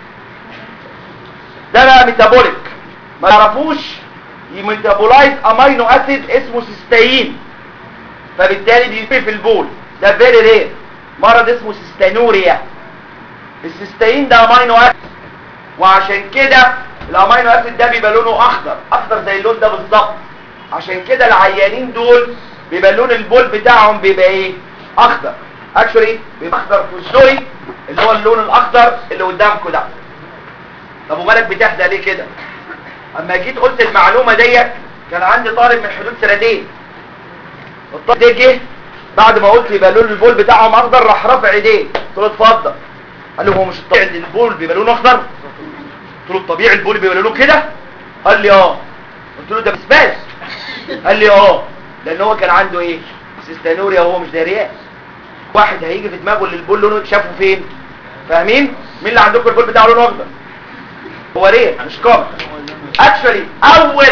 ده بقى ميتابوليك ما يعرفوش يميتابولايز امينو اسيد اسمه سيستين فبالتالي بيبقى في البول ده فيري رير مرض اسمه سيستانوريا السيستين ده امينو اسيد وعشان كده الامينو اسيد ده بيبقى لونه اخضر اخضر زي اللون ده بالظبط عشان كده العيانين دول بيبقى لون البول بتاعهم بيبقى ايه اخضر اكشولي بيبقى اخضر فوسفوري اللي هو اللون الاخضر اللي قدامكم ده طب ومالك بتحدى ليه كده اما جيت قلت المعلومه ديت كان عندي طالب من حدود سنتين الطالب ده جه بعد ما قلت يبقى لون البول بتاعهم اخضر راح رافع ايديه قلت له اتفضل قال له هو مش الطبيعي ان البول بيبقى لونه اخضر قلت له الطبيعي البول بيبقى لونه كده قال لي اه قلت له ده بسباس قال لي اه لان هو كان عنده ايه سيستانوريا وهو مش داريان واحد هيجي في دماغه اللي البول لونه شافه فين فاهمين مين اللي عندكم البول بتاعه لونه اخضر هو ليه مش كومن اكشولي اول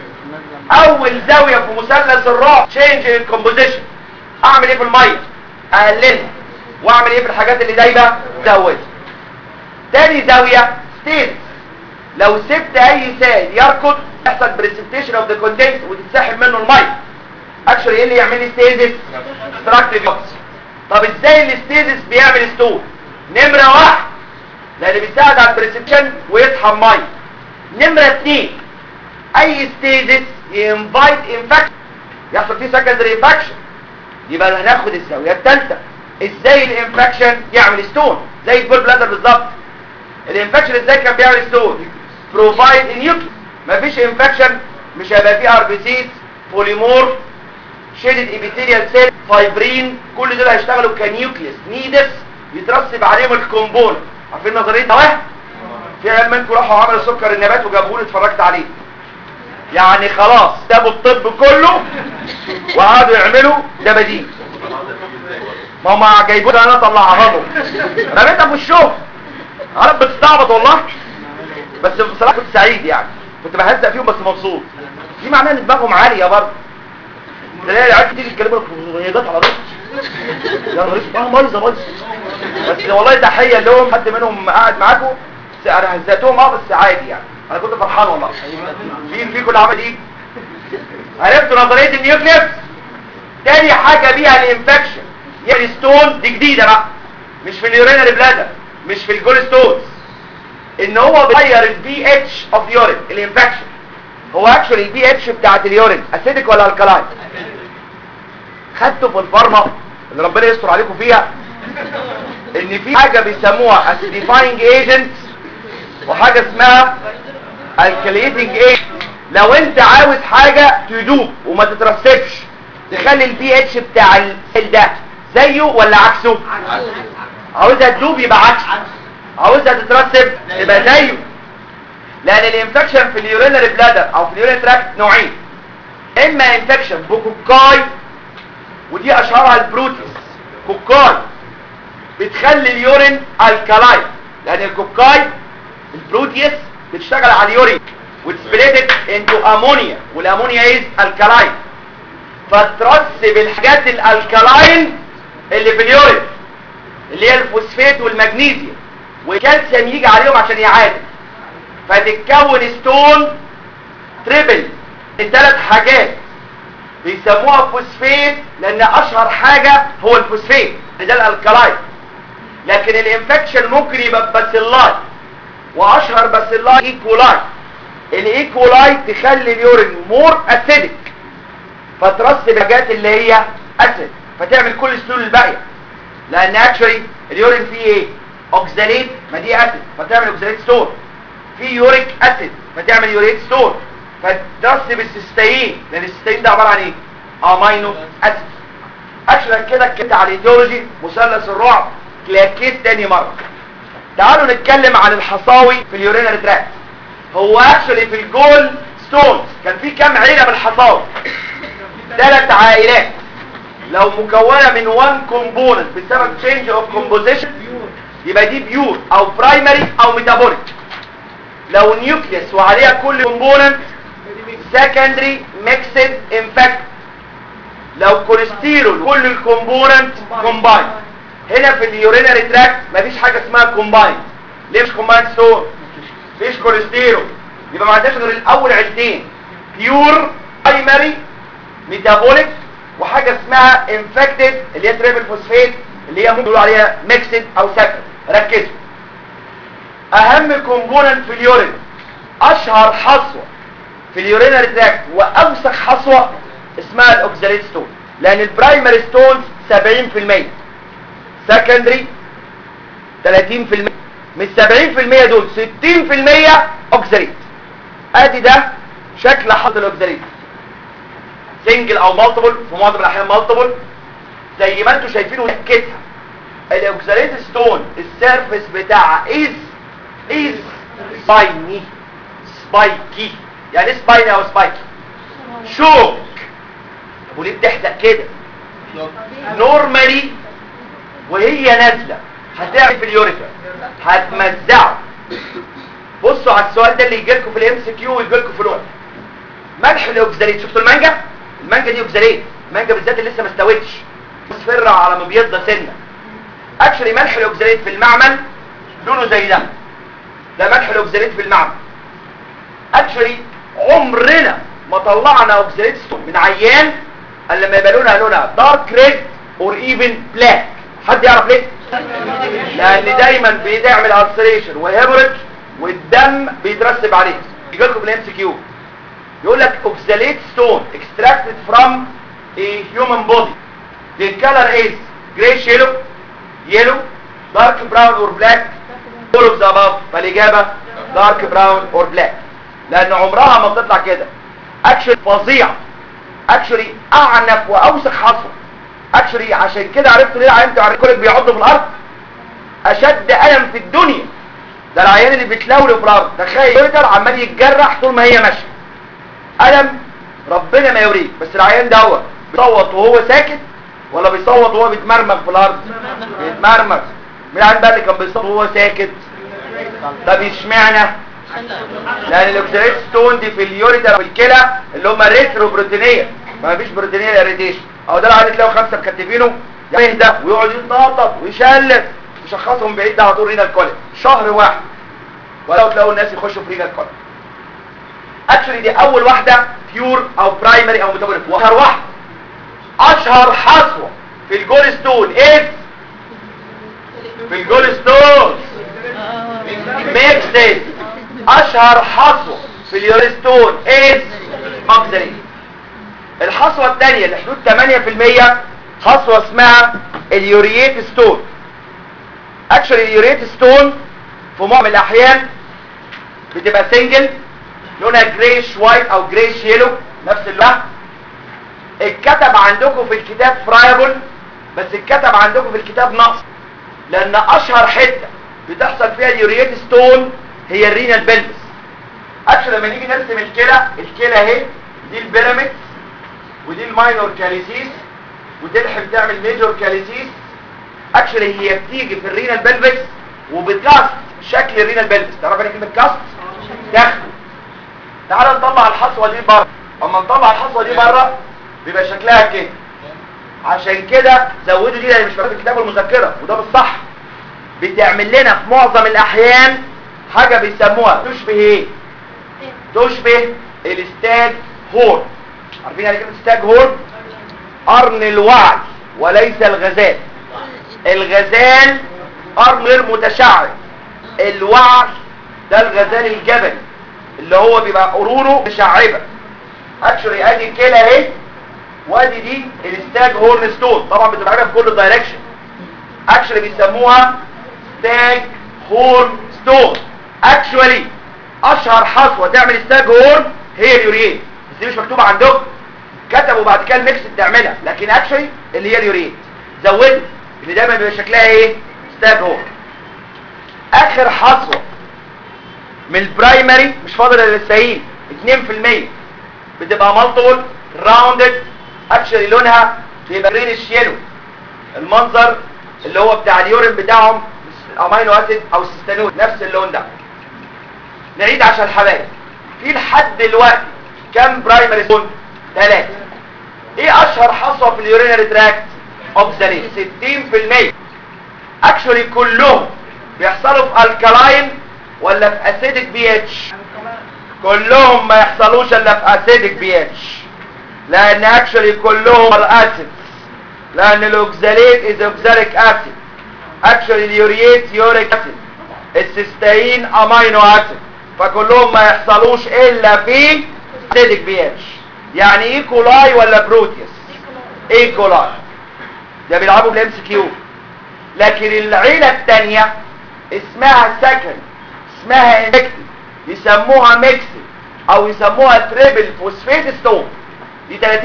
اول زاويه في مثلث الرعب تشينج ان كومبوزيشن اعمل ايه في الميه اقللها واعمل ايه في الحاجات اللي دايبه زودها تاني زاويه ستيز لو سبت اي سائل يركض يحصل بريسبتيشن اوف ذا كونتنت وتتسحب منه الميه اكشولي ايه اللي يعمل لي ستيزس ستراكتيف طب ازاي الستيزس بيعمل ستول نمره واحد لان بيساعد على البريسبشن ويطحن ميه نمره اتنين اي ستيزس ينفايت انفكشن يحصل فيه سكندري انفكشن يبقى هناخد الزاويه الثالثه ازاي الانفكشن يعمل ستون زي البول بلادر بالظبط الانفكشن ازاي كان بيعمل ستون بروفايد نيوكليس مفيش انفكشن مش هيبقى فيه ار بي سيز بوليمور شيدد ايبيثيليال سيل فايبرين كل دول هيشتغلوا كنيوكليس نيدس يترسب عليهم الكومبون عارفين نظريه نواه في علم منكم راحوا عملوا سكر النبات وجابوه لي اتفرجت عليه يعني خلاص سابوا الطب كله وقعدوا يعملوا دباديب ما هم جايبون انا اطلعها لهم رميتها في الشغل عارف بتستعبط والله بس بصراحه كنت سعيد يعني كنت بهزق فيهم بس مبسوط دي معناها ان دماغهم عاليه برضه تلاقي العيال كتير يتكلموا هي جت على راسي يا نهار اسود اه بايظه بايظه بس والله تحيه لهم حد منهم قاعد معاكم انا هزقتهم اه بس عادي يعني انا كنت فرحان والله مين فيكم اللي عمل ايه عرفتوا نظريه النيوكليس تاني حاجه بيها الانفكشن يعني ستون دي جديده بقى مش في اليورينري بلادر مش في الجول ستونز ان هو بيغير البي اتش اوف يورين الانفكشن هو اكشولي البي اتش بتاعت اليورين اسيدك ولا الكلاين خدته في الفارما اللي ربنا يستر عليكم فيها ان في حاجه بيسموها اسيديفاينج ايجنت وحاجه اسمها الكليتنج ايجنت لو انت عاوز حاجه تدوب وما تترسبش تخلي البي اتش بتاع السيل ده زيه ولا عكسه عاوزها تدوب يبقى عكسه عاوزها تترسب يبقى زيه لان الانفكشن في اليورينري بلادر او في اليورين تراكت نوعين اما انفكشن بكوكاي ودي اشهرها البروتيس كوكاي بتخلي اليورين الكالاين لان الكوكاي البروتيس بتشتغل على اليورين وتسبريدت انتو امونيا والامونيا از الكالاين فترسب الحاجات الالكالاين اللي في اليورين اللي هي الفوسفات والمغنيسيوم والكالسيوم يجي عليهم عشان يعادل فتتكون ستون تريبل الثلاث حاجات بيسموها فوسفات لان اشهر حاجة هو الفوسفات ده الالكالاين لكن الانفكشن ممكن يبقى باسيلاي واشهر باسيلاي ايكولاي الايكولاي تخلي اليورين مور اسيدك فترسب الحاجات اللي هي اسيد فتعمل كل السلول الباقيه لان اكشولي اليورين فيه ايه اوكزاليت ما دي اسيد فتعمل اوكزاليت ستون في يوريك اسيد فتعمل يوريت ستون فترسب السيستين لان السيستين ده عباره عن ايه امينو اسيد اكشولي كده كده على الايديولوجي مثلث الرعب كلاكيت تاني مره تعالوا نتكلم عن الحصاوي في اليورينال تراكت هو اكشولي في الجول ستونز كان في كام عيله من الحصاوي ثلاث عائلات لو مكونه من وان كومبوننت بسبب تشينج اوف كومبوزيشن يبقى دي بيور او برايمري او ميتابوليك لو نيوكليوس وعليها كل كومبوننت سكندري ميكسد انفكت لو كوليسترول كل الكومبوننت كومباين هنا في اليورينري تراكت مفيش حاجه اسمها كومباين ليه مش كومباين ستون مفيش كوليسترول يبقى ما عندناش غير الاول عيلتين بيور برايمري ميتابوليك وحاجه اسمها انفكتد اللي هي تريبل فوسفات اللي هي ممكن يقولوا عليها ميكسد او سكر ركزوا اهم كومبوننت في اليورين اشهر حصوه في اليورينري تراكت واوسخ حصوه اسمها الاوكزاليت ستون لان البرايمري ستونز 70% سكندري 30% من 70% دول 60% اوكزاليت ادي ده شكل حصوه الاوكزاليت سنجل او مالتيبل في معظم الاحيان مالتيبل زي ما انتم شايفينه ركزها الاوكزاليت ستون السيرفيس بتاعها از از سبايني سبايكي يعني ايه سبايني او سبايكي شوك طب وليه بتحزق كده نورمالي وهي نازله هتعمل في اليوريثر هتمزعه بصوا على السؤال ده اللي يجي لكم في الام سي كيو ويجي لكم في الوقت ملح الاوكزاليت شفتوا المانجا المانجا دي اوكزاليت المانجا بالذات اللي لسه ما استوتش مصفرة على مبيضة سنة اكشلي ملح الاوكزاليت في المعمل لونه زي ده ده ملح الاوكزاليت في المعمل اكشلي عمرنا ما طلعنا اوكزاليت ستون من عيان الا لما يبقى لونها لونها دارك ريد اور ايفن بلاك حد يعرف ليه لان دايما بيعمل السريشن وهيموريج والدم بيترسب عليه يجي لكم بالام سي كيو يقول لك oxalate stone extracted from a human body the color is grayish yellow yellow dark brown or black all of the above فالاجابه dark brown or black لان عمرها ما بتطلع كده اكشن فظيع اكشلي اعنف واوسخ حصوه اكشلي عشان كده عرفتوا ليه العيان بتاع الكوليك بيعض في الارض اشد الم في الدنيا ده العيان اللي بيتلول في الارض تخيل يقدر عمال يتجرح طول ما هي ماشيه ألم ربنا ما يوريك بس العيان دوت بيصوت وهو ساكت ولا بيصوت وهو بيتمرمغ في الارض بيتمرمغ مين العيان بقى اللي كان بيصوت وهو ساكت ده بيشمعنا لان الاوكسيديت ستون دي في اليوريتر في الكلى اللي هم ريترو بروتينيه ما فيش بروتينيه اريتيشن او ده العيان تلاقوا خمسه مكتفينه يهدى ويقعد يتنطط ويشلف يشخصهم بعيد ده هتقول رينا الكوليك شهر واحد ولو تلاقوا الناس يخشوا في رينا الكوليك اكشلي دي اول واحدة بيور او برايمري او ميتابوليك واشهر واحدة اشهر حصوة في الجول ستون ايه في الجول ستون ميكسد اشهر حصوة في اليوريستون ايه مقدري الحصوة الثانية اللي حدود 8% حصوة اسمها اليوريات ستون اكشلي اليوريات ستون في معظم الاحيان بتبقى سنجل لونها جريش وايت او جريش يلو نفس اللون اتكتب عندكم في الكتاب فرايبل بس اتكتب عندكم في الكتاب نقص لان اشهر حته بتحصل فيها اليوريات ستون هي الرينال بلفس اكشن لما نيجي نرسم الكلى الكلى اهي دي البيراميد ودي الماينور كاليسيس وتلحم تعمل ميجور كاليسيس اكشلي هي بتيجي في الرينال بلفس وبتكاست شكل الرينال بلفس تعرف يعني كلمه كاست تاخده تعال نطلع الحصوة دي بره اما نطلع الحصوة دي بره بيبقى شكلها كده عشان كده زودوا دي لان مش موجود في الكتاب والمذكره وده بالصح بتعمل لنا في معظم الاحيان حاجه بيسموها تشبه ايه تشبه الاستاج هورن عارفين يعني كلمه استاج هورن قرن الوعي وليس الغزال الغزال قرن غير متشعب الوعي ده الغزال الجبلي اللي هو بيبقى قرونه متشعبه اكشولي ادي الكلى اهي وادي دي الستاج هورن ستون طبعا بتبقى حاجه في كل دايركشن اكشولي بيسموها ستاج هورن ستون اكشولي اشهر حصوه تعمل ستاج هورن هي اليوريت بس دي مش مكتوبه عندكم كتبوا بعد كده الميكس تعملها لكن اكشولي اللي هي اليوريت زودوا اللي دايما بيبقى شكلها ايه ستاج هورن اخر حصوه من البرايمري مش فاضل الا السهيل 2% بتبقى مالتيبل راوندد اكشلي لونها بيبقى جرينش يلو المنظر اللي هو بتاع اليورين بتاعهم امينو اسيد او سيستانول نفس اللون ده نعيد عشان الحبايب في لحد دلوقتي كام برايمري ستون ثلاثة ايه اشهر حصوه في اليورينري تراكت اوبزاليت 60% اكشولي كلهم بيحصلوا في الكالاين ولا في اسيدك بي اتش كلهم ما يحصلوش الا في اسيدك بي اتش لان اكشولي كلهم اسيدز لان الاوكزاليت از اوكزاليك اسيد اكشولي اليوريت يوريك اسيد السيستين امينو اسيد فكلهم ما يحصلوش الا في اسيدك بي اتش يعني ايكولاي ولا بروتيوس ايكولاي ده بيلعبوا بالام سي كيو لكن العيله الثانيه اسمها سكن اسمها انكتد يسموها ميكسد او يسموها تريبل فوسفيت ستون دي 30%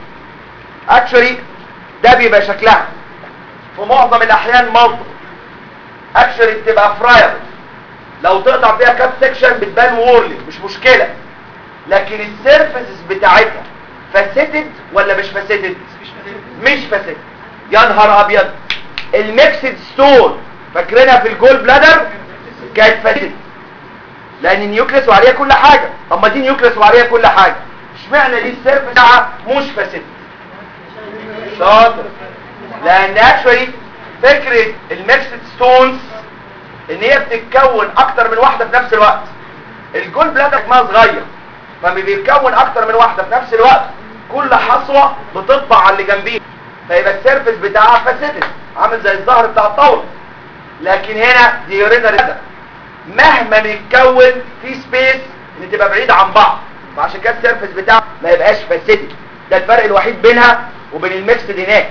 اكشولي ده بيبقى شكلها في معظم الاحيان مالتو اكشولي بتبقى فرايبل لو تقطع فيها كاب سيكشن بتبان وورلي مش مشكله لكن السيرفيسز بتاعتها فاسيتد ولا مش فاسيتد مش فاسيتد يا نهار ابيض الميكسد ستون فاكرينها في الجول بلادر كانت فاسيتد لان النيوكليس وعليها كل حاجه طب ما دي نيوكليس وعليها كل حاجه اشمعنى دي السيرفيس بتاعها مش فاسيتد شاطر لان اكشولي فكره الميكسد ستونز ان هي بتتكون اكتر من واحده في نفس الوقت الجول بلادر ما صغير فبيتكون اكتر من واحده في نفس الوقت كل حصوه بتطبع على اللي جنبيه فيبقى السيرفيس بتاعها فاسيتد عامل زي الظهر بتاع الطاوله لكن هنا دي يورينري مهما نتكون في سبيس ان تبقى بعيدة عن بعض فعشان كده السيرفس بتاعها ما يبقاش فاسيتي ده الفرق الوحيد بينها وبين الميكسد هناك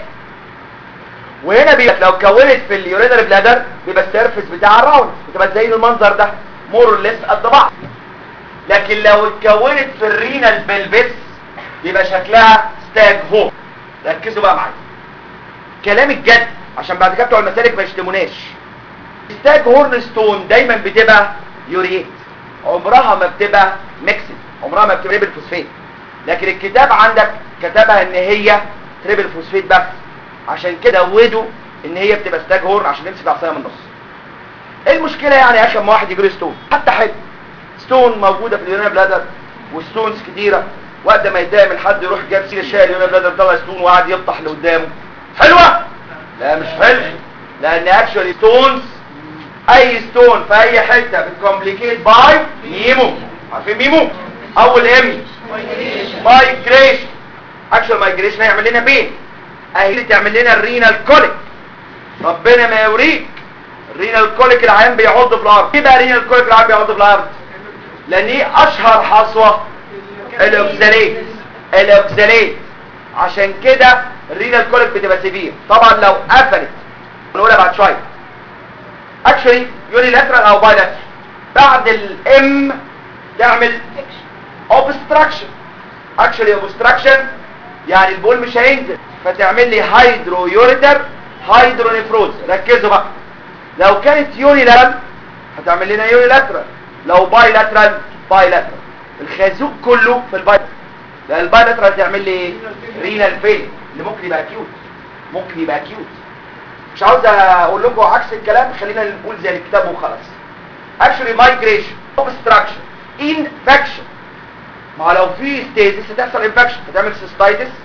وهنا بيبقى لو اتكونت في اليورينري بلادر بيبقى السيرفس بتاعها راوند بتبقى زي المنظر ده مور ليس قد بعض لكن لو اتكونت في الرينال بلبس بيبقى شكلها ستاج هو ركزوا بقى معايا كلام الجد عشان بعد كده بتوع المسالك ما يشتموناش ستاج هورن ستون دايما بتبقى يوريت عمرها ما بتبقى ميكسد عمرها ما بتبقى تريبل فوسفيت لكن الكتاب عندك كتبها ان هي تريبل فوسفيت بس عشان كده زودوا ان هي بتبقى ستاج هورن عشان نمسك العصايه من النص ايه المشكله يعني يا اخي اما واحد يجري ستون حتى حلو ستون موجوده في اليونان بلادر وستونز كتيره وقت ما يتضايق من حد يروح جاب سيره شايل اليونان بلادر طلع ستون وقعد يفتح اللي قدامه حلوه لا مش حلو لان اكشولي ستونز اي ستون في اي حته بتكومبليكيت باي ميمو عارفين ميمو اول ام مايجريشن اكشوال مايجريشن هيعمل لنا بين اهي اللي تعمل لنا الرينال كوليك ربنا ما يوريك الرينال كوليك العيان بيعض في الارض ايه بقى الرينال كوليك العيان بيعض في الارض لان ايه اشهر حصوه الاوكزاليت الاوكزاليت عشان كده الرينال كوليك بتبقى سيفير طبعا لو قفلت نقولها بعد شويه اكشلي يونيلاترال او بايلاترال بعد الام تعمل اوبستراكشن اكشلي اوبستراكشن يعني البول مش هينزل فتعمل لي هايدرو يوريتر هايدرو نيفروز ركزوا بقى لو كانت يونيلاترال هتعمل لنا يونيلاترال لو بايلاترال بايلاترال الخازوق كله في البايلاترال لان البايلاترال تعمل لي ايه رينال فيل اللي ممكن يبقى اكيوت ممكن يبقى اكيوت مش عاوز اقول لكم عكس الكلام خلينا نقول زي الكتاب وخلاص actually migration obstruction infection ما لو في ستيزس هتحصل انفكشن هتعمل سيستايتس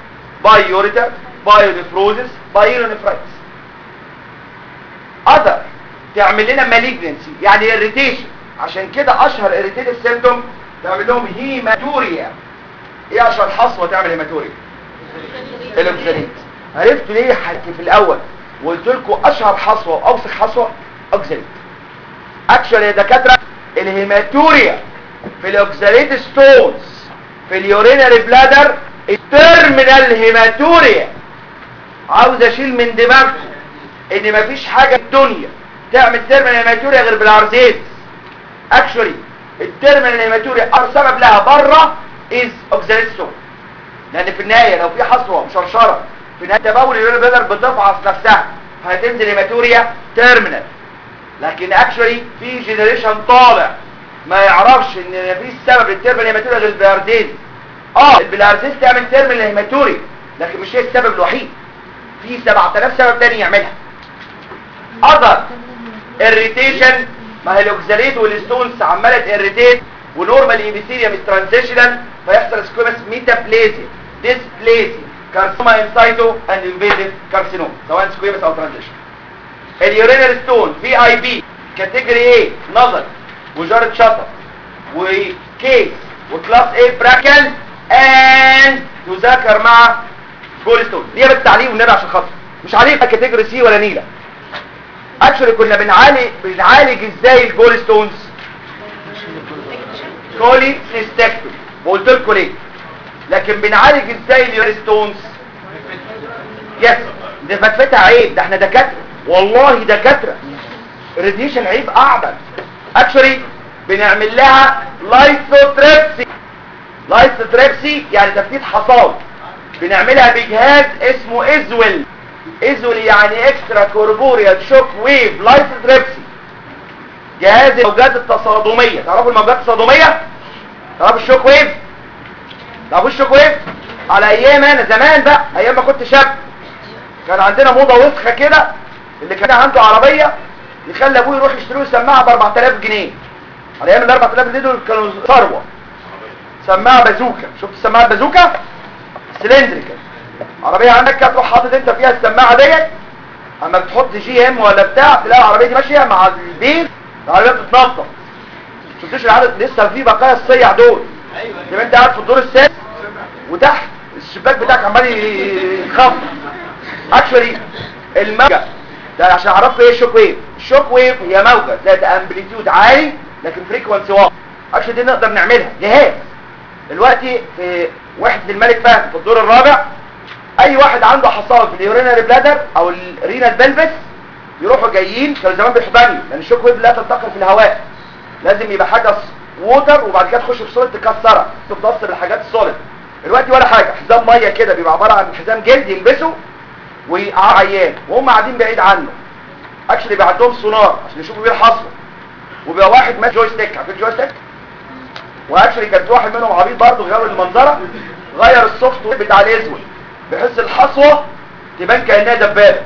باي يوريتر باي نفروزس باي نفرايتس اذر تعمل لنا مالجنسي يعني اريتيشن عشان كده اشهر اريتيتيف سيمتوم تعمل لهم هيماتوريا ايه اشهر حصوه تعمل هيماتوريا الاوكساليت عرفتوا ليه حكي في الاول وقلت لكم اشهر حصوه واوسخ حصوه اوكساليت اكشوال يا دكاتره الهيماتوريا في الاوكساليت ستونز في اليورينري بلادر التيرمينال هيماتوريا عاوز اشيل من دماغكم ان مفيش حاجه في الدنيا تعمل تيرمينال هيماتوريا غير بالارزيز اكشولي التيرمينال هيماتوريا اكتر سبب لها بره از اوكساليت ستون لان في النهايه لو في حصوه مشرشره في نهايه تبول اليورين بلادر بتفعص نفسها فهتنزل هيماتوريا تيرمينال لكن اكشولي في جنريشن طالع ما يعرفش ان مفيش سبب للتيرمينال هيماتوريا غير البلارزيز اه البلارزيز تعمل تيرمينال هيماتوريا لكن مش هي السبب الوحيد في 7000 سبب تاني يعملها اذر اريتيشن ما هي الاوكزاليت والستونز عماله اريتيت ونورمال ايبيثيليوم ترانزيشنال فيحصل سكويمس ميتابليزيا ديسبليزيا كارسوما انسايتو اند انفيزيف كارسينوم سواء سكويمس او ترانزيشن اليورينال ستون في اي بي كاتيجوري ايه نظر وجارة شطر وكيس وكلاس ايه براكل اند يذاكر مع جول ستون دي بالتعليق والنبي عشان خاطر مش عليه كاتيجوري سي ولا نيله اكشولي كنا بنعالج بنعالج ازاي الجول ستونز كولي سيستكتوم وقلت لكم ليه لكن بنعالج ازاي اليوري ستونز يس ده فتفتها عيب ده احنا دكاتره والله دكاتره الراديشن عيب اعدل اكشولي بنعمل لها لايثوتريبسي لايثوتريبسي يعني تفتيت حصاد بنعملها بجهاز اسمه ازول ازول يعني اكسترا كوربوريال شوك ويف لايثوتريبسي جهاز الموجات التصادميه تعرفوا الموجات التصادميه تعرفوا الشوك ويف تعرفوا الشوك ويف على ايام انا زمان بقى ايام ما كنت شاب كان عندنا موضه وسخه كده اللي كان عنده عربيه يخلي ابوه يروح يشتري له سماعه ب 4000 جنيه على ايام ال 4000 جنيه دول كانوا ثروه سماعه بازوكا شفت السماعه البازوكا سلندريكال عربيه عندك تروح حاطط انت فيها السماعه ديت اما بتحط جي ام ولا بتاع تلاقي العربيه دي ماشيه مع البيت العربيه بتتنطط شفتوش العدد لسه في بقايا الصيع دول زي ما انت قاعد في الدور السادس وتحت الشباك بتاعك عمال يخبط اكشولي الموجه ده عشان اعرف ايه الشوك ويف الشوك ويف هي موجه ذات امبليتيود عالي لكن فريكوانسي واطي اكشولي دي نقدر نعملها جهاز دلوقتي في وحده الملك فهد في الدور الرابع اي واحد عنده حصاوه في اليورينري بلادر او الرينال بلفس يروحوا جايين كانوا زمان بيحضنوا لان الشوك ويف لا تنتقل في الهواء لازم يبقى حاجه ووتر وبعد كده تخش في سوليد تكسرها تمتص الحاجات السوليد دلوقتي ولا حاجه حزام ميه كده بيبقى عباره عن حزام جلد يلبسه ويقع عيان وهم قاعدين بعيد عنه اكشلي بيبقى عندهم سونار عشان يشوفوا بيه الحصوه وبيبقى واحد ماسك جوي ستيك عارفين جوي ستيك واكشلي كان في واحد منهم عبيط برضه غير المنظره غير السوفت وير بتاع الاسود بحيث الحصوه تبان كانها دبابه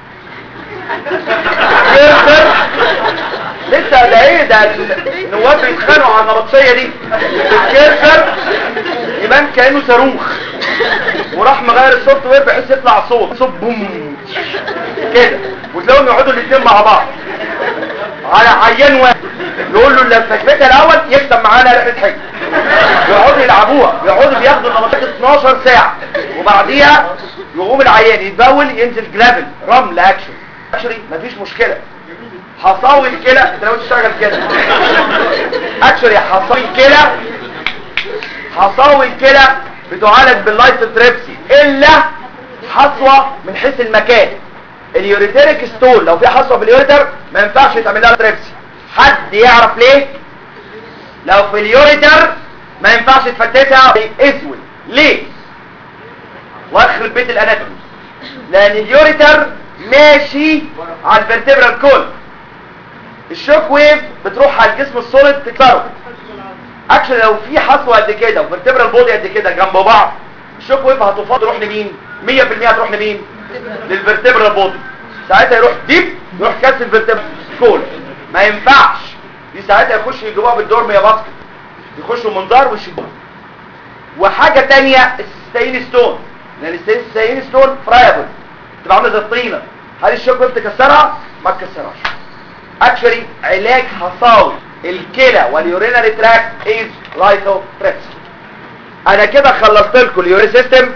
كيرسر لسه ده ايه ده النواب بيتخانقوا على النبطشيه دي الكيرسر يبان كانه صاروخ وراح مغير السوفت وير بحيث يطلع صوت صوت بوم كده وتلاقيهم يقعدوا الاثنين مع بعض على عيان واحد يقول له اللي فكرتها الاول يكسب معانا رحله حج يقعدوا يلعبوها يقعدوا بياخدوا النبطات 12 ساعه وبعديها يقوم العيان يتبول ينزل جلافل رمل اكشن اكشلي مفيش مشكله حصاوي الكلى انت لو تشتغل كده اكشلي حصاوي الكلى حصاوي الكلى بتعالج باللايسوتريبسي الا حصوه من حيث المكان اليوريتريك ستول لو في حصوه في اليوريتر ما ينفعش يتعمل لها تريبسي حد يعرف ليه لو في اليوريتر ما ينفعش تفتتها باسود ليه واخر بيت الاناتومي لان اليوريتر ماشي على الفرتبرال كول الشوك ويف بتروح على الجسم السوليد تكسره اكشن لو في حصوه قد كده وفرتبرال بودي قد كده جنب بعض الشوك ويف هتفاضل تروح لمين 100% هتروح لمين للفرتبرال بودي ساعتها يروح ديب يروح كاس الفرتبرال كول ما ينفعش دي ساعتها يخش جواه بالدورم يا باسكت يخشوا منظار ويشدوه وحاجه تانية الستين ستون لان السيين ستون فرايبل تبقى عامله زي الطينه هل الشوك ويف تكسرها ما تكسرهاش اكشولي علاج حصاوي الكلى واليورينري تراك از لايتو تريبس انا كده خلصت لكم اليوري سيستم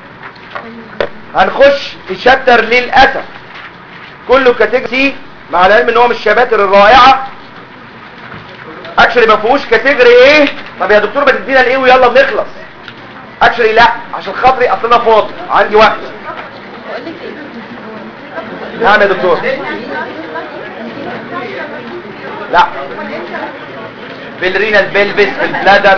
هنخش في شابتر للاسف كله كاتيجوري سي مع العلم ان هو من الشباتر الرائعه اكشلي ما فيهوش كاتيجوري ايه طب يا دكتور ما تدينا الايه ويلا بنخلص اكشلي لا عشان خاطري اصل انا فاضي عندي وقت بقول لك ايه نعم يا دكتور لا في الرينال بيلفيس في البلادر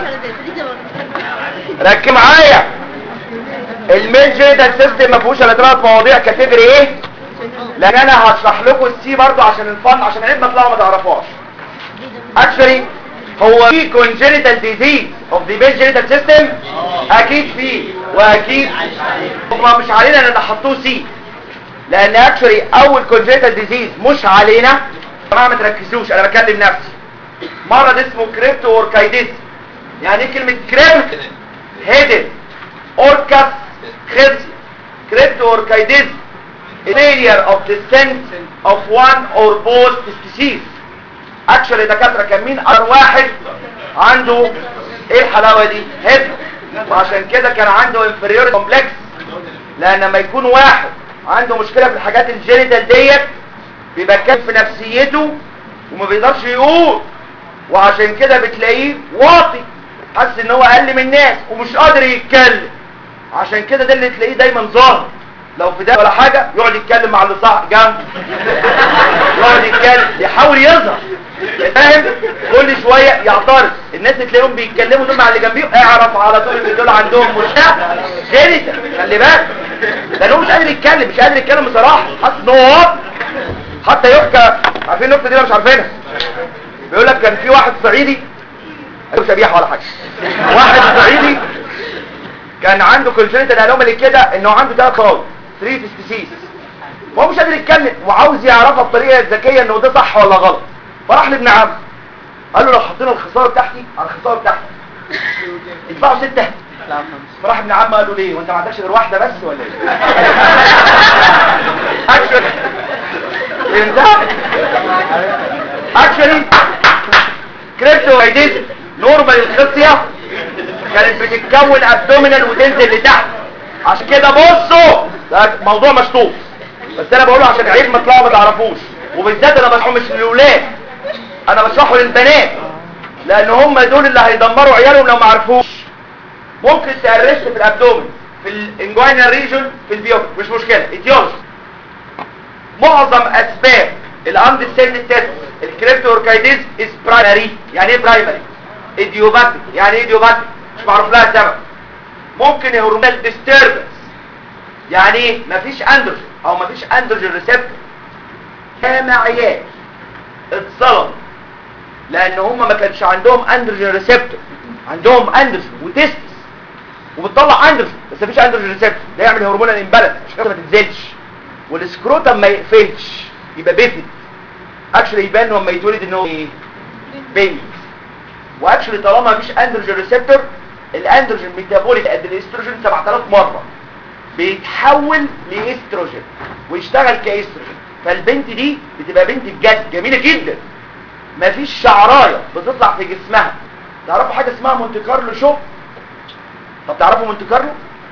ركز معايا الميل جيدال سيستم ما فيهوش الا ثلاث مواضيع كاتيجوري ايه لان انا هشرح لكم السي برضو عشان الفن عشان عيب ما تطلعوا ما تعرفوهاش اكشلي هو في congenital disease of the male genital system اكيد فيه واكيد هما مش علينا ان نحطوه سي لان اكشلي اول congenital disease مش علينا يا جماعه ما تركزوش انا بكلم نفسي مرض اسمه كريبتو اوركايديس يعني ايه كلمه كريبت هيدن اوركاس خزي كريبتو اوركايديس failure of descent of one or both species اكشلي دكاتره كان مين اكتر واحد عنده ايه الحلاوه دي هيد وعشان كده كان عنده inferiority complex لان لما يكون واحد عنده مشكله في الحاجات الجينيتال ديت بيبقى كان في نفسيته وما بيقدرش يقول وعشان كده بتلاقيه واطي حاسس ان هو اقل من الناس ومش قادر يتكلم عشان كده ده اللي تلاقيه دايما ظاهر لو في ده ولا حاجه يقعد يتكلم مع اللي صح جنبه يقعد يتكلم يحاول يظهر فاهم كل شويه يعترض الناس اللي تلاقيهم بيتكلموا دول مع اللي جنبيهم اعرف على طول ان دول عندهم مشكله جينيتا خلي بالك لان هو مش قادر يتكلم مش قادر يتكلم بصراحه حاسس ان هو واطي. حتى يحكى عارفين النقطه دي ولا مش عارفينها بيقول لك كان في واحد صعيدي مش شبيح ولا حاجه واحد صعيدي كان عنده كونجنتال انومالي كده انه عنده ثلاث خواص 3 سبيسيز وهو مش قادر يتكلم وعاوز يعرفها بطريقه ذكيه انه ده صح ولا غلط فراح لابن عمه قال له لو حطينا الخساره بتاعتي على الخساره بتاعتي ادفعوا سته فراح ابن عمه قال له ليه وانت ما عندكش غير واحده بس ولا ايه اكشن فهمتها اكشلي كريبتو ايديز نورمال الخصيه كانت بتتكون ابدومينال وتنزل لتحت عشان كده بصوا ده موضوع مشطوب بس انا بقوله عشان عيب ما تطلعوا ما تعرفوش وبالذات انا بشرحه مش للاولاد انا بشرحه للبنات لان هم دول اللي هيدمروا عيالهم لو ما عرفوش ممكن تقرشت في الابدومين في الانجوينال ريجون في البيوت مش مشكله اتيولوجي معظم اسباب الاند سيل تيست الكريبتو اوركايديز از برايمري يعني ايه برايمري ايديوباتيك يعني ايه ايديوباتيك مش معروف لها سبب ممكن هرمونال ديستربنس يعني ايه مفيش اندروجين او مفيش اندروجين ريسبتور كام عيال اتصلوا لان هم ما كانش عندهم اندروجين ريسبتور عندهم اندروجين وتستس وبتطلع اندروجين بس مفيش اندروجين ريسبتور ده يعمل هرمونال امبالانس عشان كده ما تنزلش والسكروتم ما يقفلش يبقى بيفت اكشلي يبان لما يتولد ان هو ايه بنت واكشلي طالما مفيش اندروجين ريسبتور الاندروجين ميتابوليك قد الاستروجين 7000 مره بيتحول لاستروجين ويشتغل كاستروجين فالبنت دي بتبقى بنت بجد جميله جدا مفيش شعرايه بتطلع في جسمها تعرفوا حاجه اسمها مونte كارلو شو طب تعرفوا مونte كارلو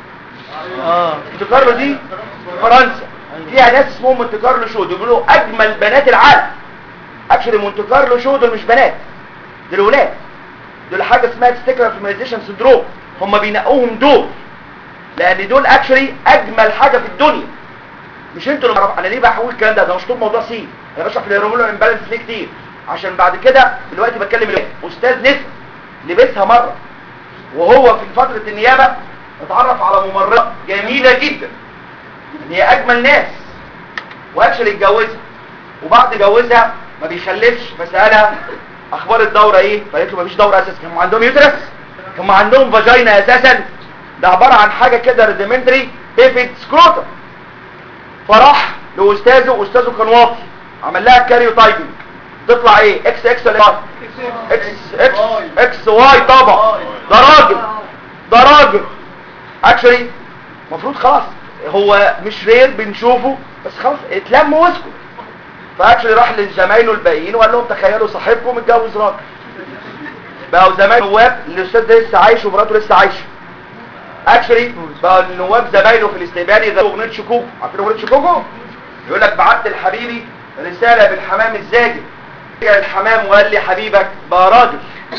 اه مونte كارلو دي فرنسا فيها ناس اسمهم مونte كارلو شو دول بيقولوا اجمل بنات العالم اكشلي مونte كارلو شو دول مش بنات دول ولاد دول حاجه اسمها ستيكر فيمينيزيشن سندروم هم بينقوهم دول لان دول اكشلي اجمل حاجه في الدنيا مش انتوا اللي معرف- انا ليه بحول الكلام ده ده مش طول موضوع سي انا بشرح في الهرمونال امبالانس ليه كتير عشان بعد كده دلوقتي بتكلم الولاد. استاذ نسا لبسها مره وهو في فتره النيابه اتعرف على ممرضه جميله جدا ان هي اجمل ناس واكشلي اتجوزها وبعد جوزها ما بيخلفش فسالها اخبار الدوره ايه فقالت له مفيش دوره اساسا كانوا عندهم يوترس كانوا عندهم فاجينا اساسا ده عباره عن حاجه كده ريديمنتري بيفيد سكروتم فراح لاستاذه استاذه كان واطي عمل لها كاريو تايبنج تطلع ايه اكس اكس ولا واي اكس اكس اكس واي طبعا ده راجل ده راجل اكشلي المفروض خلاص هو مش رير بنشوفه بس خلاص اتلم واسكت فاكشلي راح لزمايله الباقيين وقال لهم تخيلوا صاحبكم اتجوز راجل بقوا زمايله نواب الاستاذ ده لسه عايش ومراته لسه عايشه اكشلي بقى النواب زمايله في الاستقبال يغنوا اغنيه شكوكو عارفين اغنيه شكوكو يقول لك بعت لحبيبي رساله بالحمام الزاجل رجع الحمام وقال لي حبيبك بقى راجل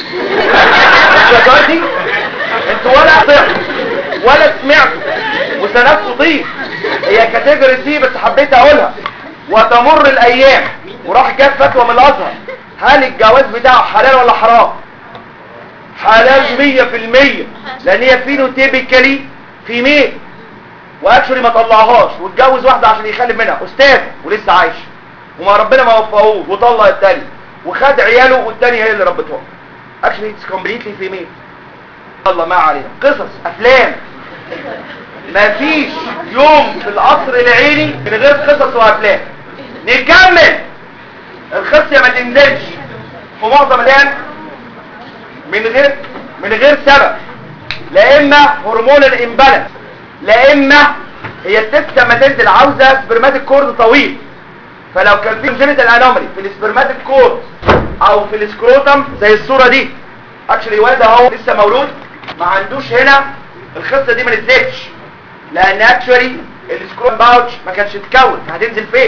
دلوقتي انتوا ولا طلعتوا ولا سمعتوا وسندتوا طيب هي كاتيجوري سي بس حبيت اقولها وتمر الايام وراح جاب فتوى من الازهر هل الجواز بتاعه حلال ولا حرام حلال مية في المية لان هي فينوتيبيكالي في ميل واكشولي ما طلعهاش واتجوز واحدة عشان يخلف منها استاذ ولسه عايش وما ربنا ما وفقهوش وطلق التاني وخد عياله والتاني هي اللي ربته اكشولي اتس كومبليتلي في ميل الله ما علينا قصص افلام مفيش يوم في القصر العيني من غير قصص وافلام نكمل الخصية ما تنزلش في معظم الان من غير من غير سبب لا اما هرمون الامبالانس لا اما هي الست لما تنزل عاوزه سبرماتيك كورد طويل فلو كان في جينيتال انومالي في السبرماتيك كورد او في السكروتم زي الصوره دي اكشلي واد اهو لسه مولود ما عندوش هنا الخصه دي ما نزلتش لان اكشولي السكروتم باوتش ما كانش اتكون هتنزل فين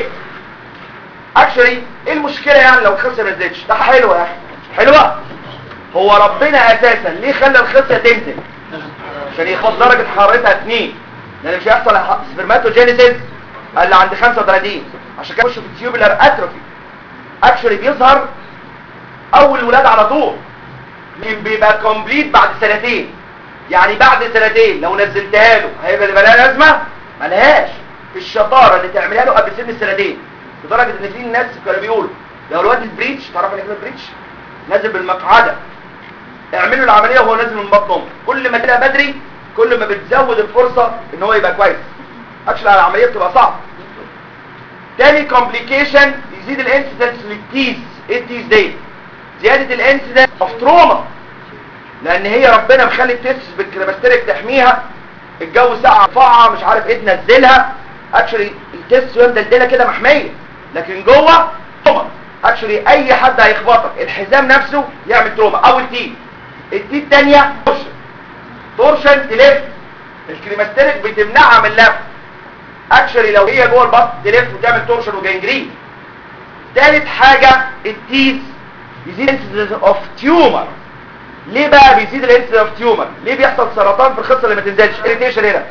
اكشولي ايه المشكله يعني لو الخصه ما نزلتش ده حلوه يا اخي حلوه هو ربنا اساسا ليه خلى الخصيه تنزل عشان يخفض درجه حرارتها 2 لان مش هيحصل سبرماتوجينيسيس اللي عند 35 عشان كده يخش في التيوبولار اتروفي اكشولي بيظهر اول ولاد على طول مين بيبقى كومبليت بعد سنتين يعني بعد سنتين لو نزلتها له هيبقى اللي لها لازمه ملهاش الشطاره اللي تعملها له قبل سن السنتين لدرجه ان في ناس كانوا بيقولوا لو الواد البريتش تعرف ان كلمه بريتش نازل بالمقعده اعملوا العمليه وهو نازل من بطن امه كل ما تلاقي بدري كل ما بتزود الفرصه ان هو يبقى كويس اكشلي العمليه بتبقى صعبه تاني كومبليكيشن يزيد الانسيدنس للتيز ايه التيز دي زياده الانسيدنس اوف تروما لان هي ربنا مخلي التيستس بالكريماستريك تحميها الجو ساقعه رفعها مش عارف ايه تنزلها اكشلي التيست وهي مدلدله كده محميه لكن جوه تروما اكشلي اي حد هيخبطك الحزام نفسه يعمل تروما او التي التي الثانيه تورشن تورشن تلف الكريماستريك بتمنعها من اللف اكشلي لو هي جوه البطن تلف وتعمل تورشن وجنجرين ثالث حاجه التيز يزيد انسيدنس اوف تيومر ليه بقى بيزيد الانسيدنس اوف تيومر ليه بيحصل سرطان في الخصيه اللي ما تنزلش اريتيشن هنا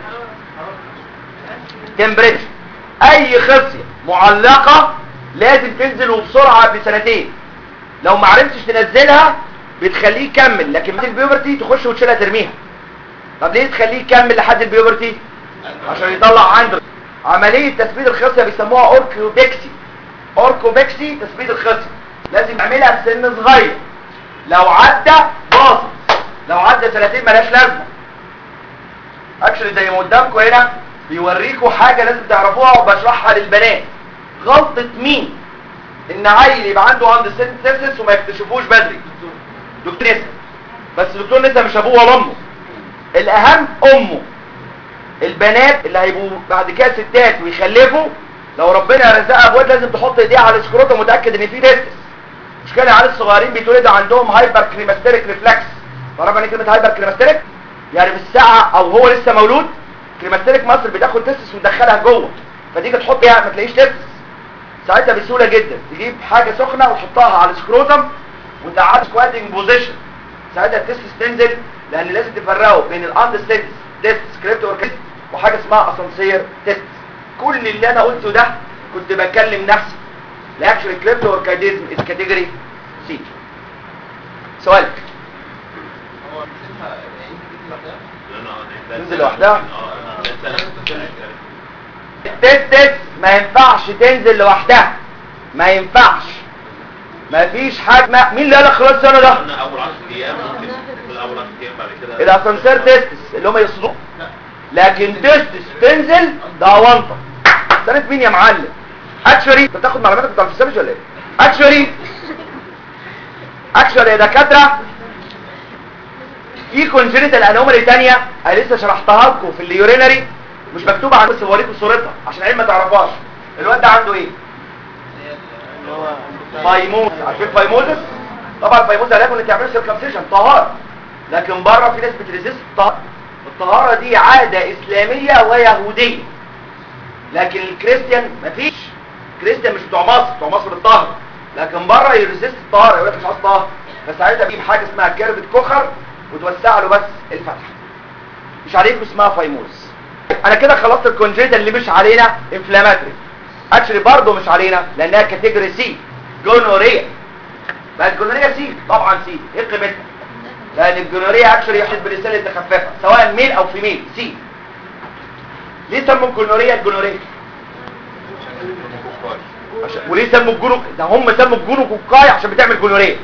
تمبريتشر اي خصيه معلقه لازم تنزل وبسرعه قبل سنتين لو ما عرفتش تنزلها بتخليه يكمل لكن بعد البيوبرتي تخش وتشيلها ترميها طب ليه تخليه يكمل لحد البيوبرتي عشان يطلع عنده عمليه تثبيت الخصيه بيسموها اوركوبكسي اوركوبكسي تثبيت الخصيه لازم تعملها في سن صغير لو عدى باظت لو عدى سنتين ملهاش لازمه اكشلي زي ما قدامكم هنا بيوريكم حاجه لازم تعرفوها وبشرحها للبنات غلطه مين ان عيل يبقى عنده عند سينثيسيس وما يكتشفوش بدري دكتور نسا بس دكتور نسا مش ابوه ولا امه الاهم امه البنات اللي هيبقوا بعد كده ستات ويخلفوا لو ربنا رزقها بواد لازم تحط ايديها على السكروتم متاكد ان في تستس مش كده العيال الصغيرين بيتولدوا عندهم هايبر كريماستريك ريفلكس تعرف يعني كلمه هايبر كريماستريك يعني في الساعه او هو لسه مولود كريماستريك مصر بتاخد تستس وتدخلها جوه فتيجي تحط ايه ما تلاقيش تستس ساعتها بسهوله جدا تجيب حاجه سخنه وتحطها على السكروتم وتقعد سكواتنج بوزيشن ساعتها التستس تنزل لان لازم تفرقوا بين الاندستنس تيست سكريبت اوركست وحاجه اسمها اسانسير تيست كل اللي انا قلته ده كنت بكلم نفسي الاكشن كريبتو اوركايديزم از كاتيجوري سي سؤال تنزل لوحدها التستس ما ينفعش تنزل لوحدها ما ينفعش ما فيش حاجه ما... مين اللي قال لك خلاص السنه ده انا اول 10 ايام ممكن في اول 10 ايام بعد كده الاسانسير تستس اللي هم يقصدوه لكن تستس تنزل ده اونطه سنه مين يا معلم اكشوري انت بتاخد معلوماتك بتاع الفسيولوجي ولا ايه اكشوري اكشوري يا دكاتره في كونجنتال انومالي تانية انا لسه شرحتها لكم في اليورينري مش مكتوبه عن بس بوريكم صورتها عشان العيال ما تعرفهاش الواد ده عنده ايه اللي هو فايموز عارفين فايموزس طبعا الفايموز ده لازم تعملوا سيركمسيشن طهاره لكن بره في ناس بتريزيست الطهاره الطهاره دي عاده اسلاميه ويهوديه لكن الكريستيان مفيش كريستيان مش بتوع مصر بتوع مصر الطهر لكن بره يريزيست الطهاره يقول لك مش عايز طهر بس ساعتها بجيب حاجه اسمها كيرفة كوخر وتوسع له بس الفتحه مش عليكم اسمها فايموز انا كده خلصت الكونجيتا اللي مش علينا انفلاماتري اكشلي برضه مش علينا لانها كاتيجوري سي جونوريا بقى الجونوريا سي طبعا سي ايه قيمتها لان الجونوريا اكشلي يحدث بالرساله التخففه سواء ميل او فيميل سي ليه سموا الجونوريا الجونوريا عشان وليه سموا الجونو ده هم سموا الجونو كوكاي عشان بتعمل جونوريا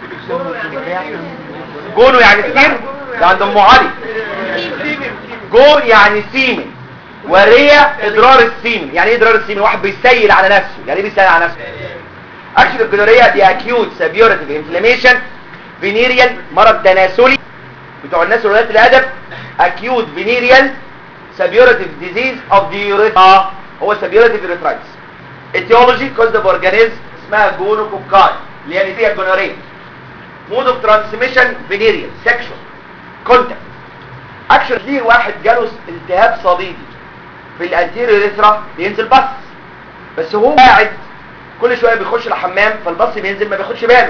جونو يعني سير ده عند ام علي جون يعني سيمن وريا ادرار السيمن يعني ايه ادرار السيمن واحد بيسيل على نفسه يعني ايه بيسيل على نفسه اكشن الجونوريا دي اكيوت سبيورتيف انفلاميشن فينيريال مرض تناسلي بتوع الناس ولاد الادب اكيوت فينيريال سبيورتيف ديزيز اوف ذا يوريثرا هو سبيورتيف يوريثرايتس اتيولوجي كوز اوف اورجانيزم اسمها جونوكوكاي اللي يعني فيها جونوريا مود اوف ترانسميشن فينيريال سيكشوال كونتاكت اكشن ليه واحد جاله التهاب صديدي في الانتيريور يوريثرا بينزل بس بس هو قاعد كل شويه بيخش الحمام فالبص بينزل ما بياخدش باله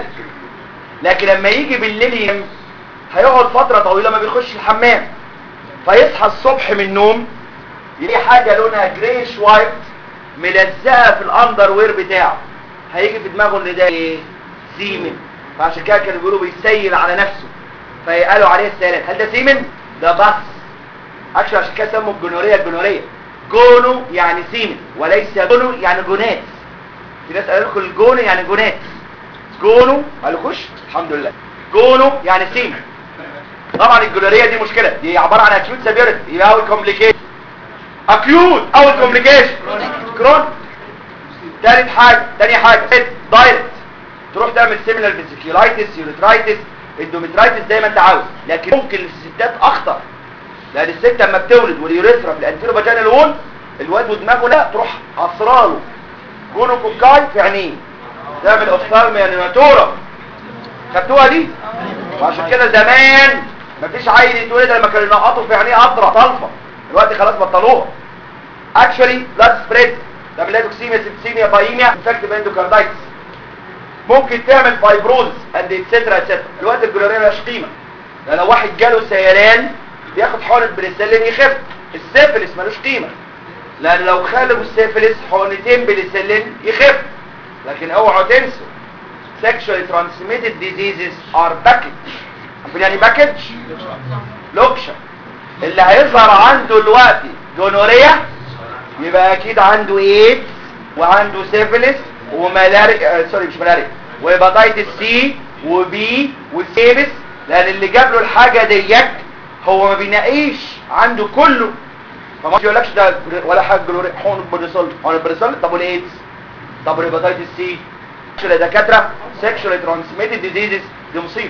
لكن لما يجي بالليل ينام هيقعد فتره طويله ما بيخش الحمام فيصحى الصبح من النوم يلاقي حاجه لونها جريش وايت ملزقه في الاندر وير بتاعه هيجي في دماغه ان ده ايه سيمن فعشان كده كانوا بيقولوا بيسيل على نفسه فيقالوا عليه السيلان هل ده سيمن ده بس اكشن عشان كده سموا الجونوريا الجونوريا جونو يعني سيمن وليس جونو يعني جونات في ناس قالوا لكم الجونو يعني جونات جونو ما قالوش الحمد لله جونو يعني سيمن طبعا الجونوريا دي مشكله دي عباره عن اكيوت سيفيرتي يبقى اول كومبليكيشن اكيوت اول كومبليكيشن كرون تالت حاجه تاني حاجه دايركت تروح تعمل سيميلر فيسيكيولايتس يوريترايتس اندوميترايتس زي ما انت عاوز لكن ممكن الستات اخطر لان الست لما بتولد واليوريثرا في الانتيرو فاجينال وول الواد ودماغه لا تروح عصراله جونوكوكاي في عينيه تعمل اوفثالميا نيماتورا خدتوها دي وعشان كده زمان مفيش عيل يتولد لما كانوا ينقطوا في عينيه قطره طلفه دلوقتي خلاص بطلوها اكشولي بلاد سبريد ده بلادوكسيميا سيبسيميا بايميا انفكتيف اندوكاردايتس ممكن تعمل فايبروز اند اتسترا اتسترا الوقت الجلوريا ملهاش قيمه ده لو واحد جاله سيلان بياخد حقنه بريسلين يخف السيفلس ملوش قيمه لان لو خلوا السيفلس حقنتين بريسلين يخف لكن اوعوا تنسوا sexually transmitted diseases are package عارفين يعني باكج لوكشن اللي هيظهر عنده دلوقتي جونوريا يبقى اكيد عنده ايدز وعنده سيفلس وملاريا آه سوري مش ملاريا وهيباتيتس سي وبي وسيبس لان اللي جاب له الحاجه ديك هو ما بينقيش عنده كله فما يقولكش ده ولا حاجه جلوري حقن بريسول حقن بريسول طب والايدز طب الهيباتيتس سي يا دكاتره سيكشوال ترانسميتد ديزيزز دي مصيبه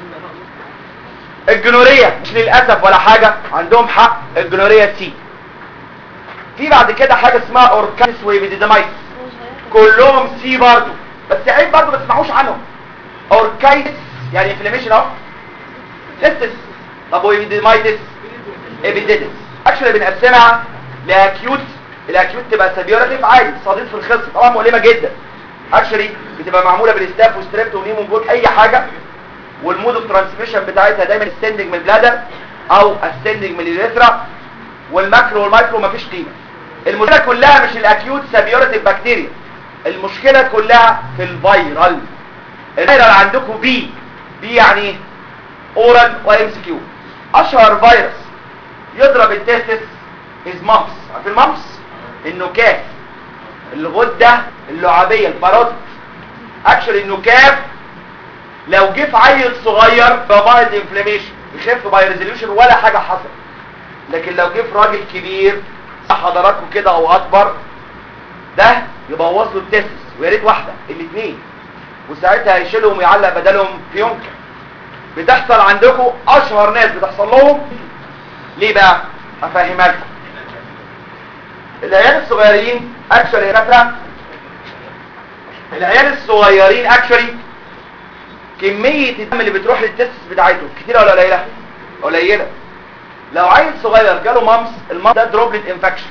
الجنوريه مش للاسف ولا حاجه عندهم حق الجنوريه سي في بعد كده حاجه اسمها اوركانيس ويبيديدامايتس كلهم سي برضو بس عيب برضو ما تسمعوش عنهم اوركايتس يعني انفلاميشن اهو سيستس طب ويبيديدامايتس ابيديدس اكشلي بنقسمها لاكيوت الاكيوت تبقى سبيورتيف عادي صديد في الخصر طبعا مؤلمه جدا اكشلي بتبقى معموله بالستاف وستريبت ونيمونجول اي حاجه والمود اوف ترانسميشن بتاعتها دايما السندنج من البلادر او السندنج من اليوريثرا والماكرو والمايكرو مفيش قيمه المشكله كلها مش الاكيوت سبيورتيف بكتيريا المشكله كلها في الفيرال الفيرال عندكم بي بي يعني ايه اورال وام سي كيو اشهر فيروس يضرب التستس از مامس عارف المامس النكاف الغده اللعابيه الباروت اكشلي النكاف لو جه في عيل صغير بمايلد انفلاميشن يخف باي ريزوليوشن ولا حاجه حصل لكن لو جه في راجل كبير حضراتكم كده او اكبر ده يبوظ له التستس ويا ريت واحده الاثنين وساعتها هيشيلهم ويعلق بدلهم فيونكه بتحصل عندكم اشهر ناس بتحصل لهم ليه بقى افهمها لكم العيال الصغيرين اكشولي يا دكاتره العيال الصغيرين اكشولي كمية الدم اللي بتروح للتستس بتاعتهم كتيرة ولا قليلة قليلة لو عيل صغير جاله مامس المامس ده دروبلت انفكشن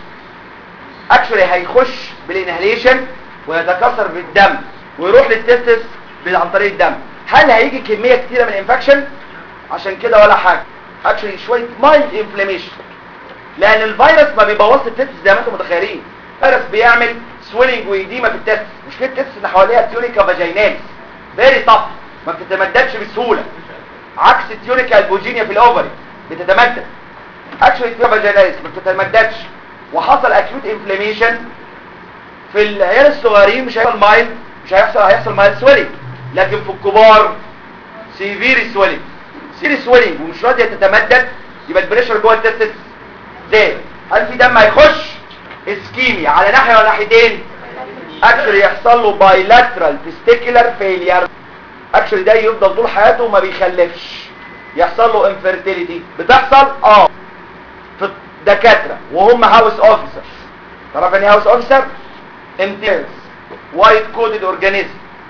اكشولي هيخش بالانهليشن ويتكاثر بالدم ويروح للتستس عن طريق الدم هل هيجي كمية كتيرة من الانفكشن عشان كده ولا حاجة اكشولي شوية مايلد انفلاميشن لان الفيروس ما بيبوظش التستس زي ما انتم متخيلين الفيروس بيعمل سويلنج وإديمة في التستس مشكلة التستس ان حواليها تيونيكا فاجيناليس فيري طف ما بتتمددش بسهولة عكس التيونيكا البوجينيا في الاوفري بتتمدد اكشولي التيونيكا فاجيناليس ما بتتمددش وحصل اكيوت انفلاميشن في العيال الصغيرين مش هيحصل مايل مش هيحصل هيحصل مايل سويلنج لكن في الكبار سيفير سويلنج سيري سويلنج ومش راضيه تتمدد يبقى البريشر جوه التستس زاد هل في دم هيخش اسكيمي على ناحيه ولا ناحيتين اكشلي يحصل له بايلاترال تستيكولار فيلير اكشلي ده يفضل طول حياته وما بيخلفش يحصل له انفيرتيليتي بتحصل اه في الدكاتره وهم هاوس اوفيسرز تعرف يعني هاوس اوفيسر امتياز وايت كودد اورجانيزم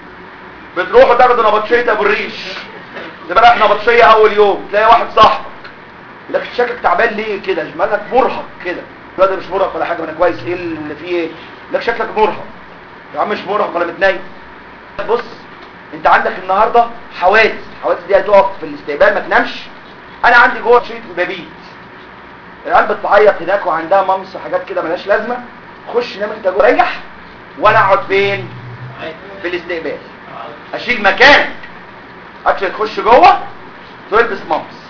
بتروحوا تاخدوا نبطشيه ابو الريش تبقى رايح نبطشيه اول يوم تلاقي واحد صاحبك لك شكلك تعبان ليه كده مالك مرهق كده الواد مش مرهق ولا حاجه ما انا كويس ايه اللي فيه ايه لك شكلك مرهق يا عم مش مرهق ولا متنايم بص انت عندك النهارده حوادث الحوادث دي هتقف في الاستقبال ما تنامش انا عندي جوه شريط ببيت العيال بتعيط هناك وعندها ممس وحاجات كده ملهاش لازمه خش نام انت جوه ريح وانا اقعد فين في الاستقبال اشيل مكانك اكشن تخش جوه تلبس ممس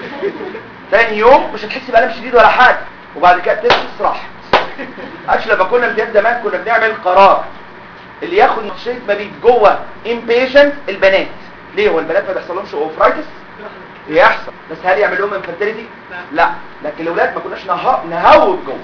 تاني يوم مش هتحس بألم شديد ولا حاجه وبعد كده تلبس راحت اكشن لما كنا بنبدا زمان كنا بنعمل قرار اللي ياخد نقشيه مبيت جوه امبيشنت البنات ليه هو البنات ما بيحصلهمش اوفرايتس بيحصل بس هل يعمل لهم انفيرتيليتي لا لكن الاولاد ما كناش نه- نهوب جوه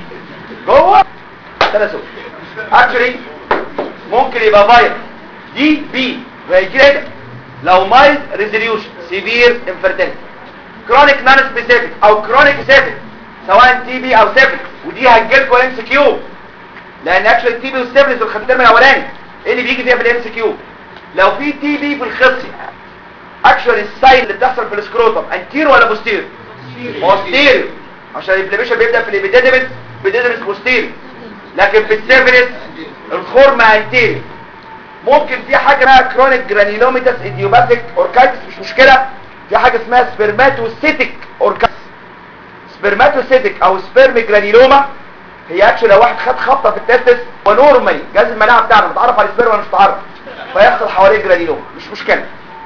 جوه تناسل اكشلي ممكن يبقى فيروس دي بي وهيجي كده لو مايلد ريزوليوشن سيفير انفيرتيليتي كرونيك نون سبيسيفيك او كرونيك سيفيك سواء تي بي او سيفيك ودي هتجيلكوا ام سي كيو لان اكشلي التي بي والسيفيلز الخط الترم الاولاني ايه اللي بيجي فيها في الام سي كيو لو في تي بي في الخصيه اكشولي الساين اللي بتحصل في السكروتم انتير ولا بوستير بوستير عشان الانفلاميشن بيبدا في الابيديدمس بيديدمس بوستير لكن في السيفيلس الخرم انتير ممكن في حاجه اسمها كرونيك جرانيلوميتاس ايديوباثيك اوركايتس مش مشكله في حاجه اسمها سبرماتوسيتيك اوركايتس سبرماتوسيتيك او سبرم جرانيلوما هي اكشولي لو واحد خد خبطه في التستس ونورمالي جهاز المناعه بتاعنا متعرف على السبرم ولا مش متعرف فيحصل حواليه جرانيلوما مش مشكله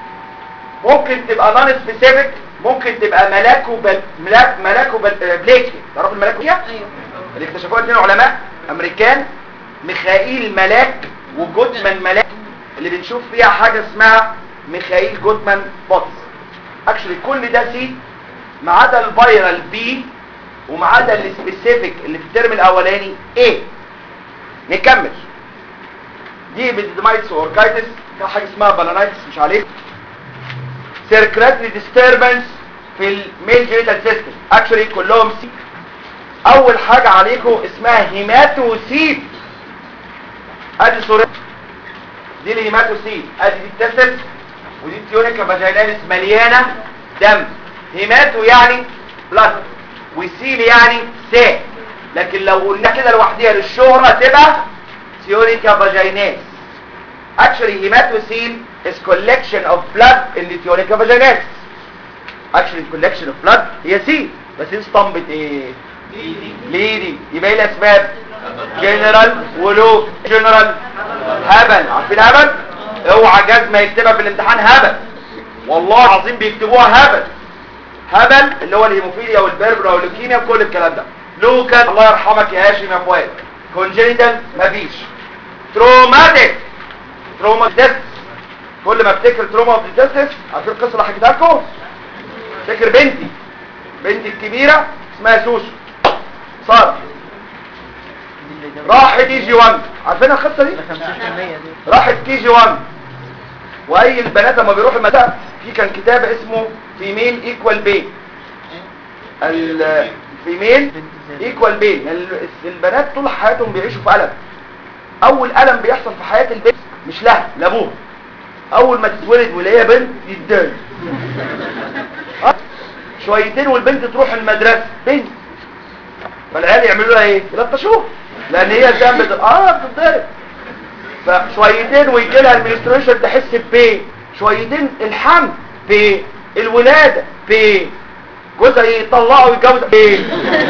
ممكن تبقى نون سبيسيفيك ممكن تبقى ملاكو بل... ملاك ملاكو بل... آه، بليكي تعرف الملاكو ايه ايوه اللي اكتشفوها اثنين علماء امريكان ميخائيل ملاك وجودمان ملاك اللي بنشوف فيها حاجه اسمها ميخائيل جودمان بوتس اكشلي كل ده سي ما عدا الفيرال بي وما عدا السبيسيفيك اللي في الترم الاولاني ايه نكمل دي بيديمايتس واوركايتس في حاجه اسمها بالانايتس مش عليك سيركراتري ديستربنس في الميل جينيتال سيستم اكشلي كلهم سي اول حاجه عليكم اسمها هيماتوسيت ادي صوره دي الهيماتوسيت ادي دي التستس ودي التيونيكا فاجيناليس مليانه دم هيماتو يعني بلاد وسيل يعني ساء لكن لو قلنا كده لوحديها للشهرة تبقى تيونيكا فاجيناليس actually هيماتوسيل is collection of blood in the tunica vaginalis actually collection of blood هي سيل بس هي اسطمبة ايه ليدي يبقى ايه الاسباب جنرال ولو جنرال هبل عارفين هبل اوعى جزمه يكتبها في الامتحان هبل والله العظيم بيكتبوها هبل هبل اللي هو الهيموفيليا والبربرا واللوكيميا وكل الكلام ده لوكال الله يرحمك يا هاشم يا فؤاد كونجينيتال مفيش تروماتيك تروما ديستس كل ما افتكر تروما اوف ديستس عارفين القصه اللي حكيتها لكم فاكر بنتي بنتي الكبيره اسمها سوسو صار راحت كي جي 1 عارفين القصه دي 50% دي راحت كي جي 1 واي البنات لما بيروحوا المدرسه في كان كتاب اسمه فيميل ايكوال بي فيميل ايكوال بين ال- البنات طول حياتهم بيعيشوا في ألم اول ألم بيحصل في حياة البنت مش لها لابوها اول ما تتولد ولاقيها بنت يتضايق آه. شويتين والبنت تروح المدرسة بنت فالعيال يعملوا لها ايه يلطشوها لان هي ذنب بت- اه بتتضرب فشويتين ويجي لها المنستريشن تحس ببين شويتين الحمل في الولادة في جوزها يطلعه ويتجوز بين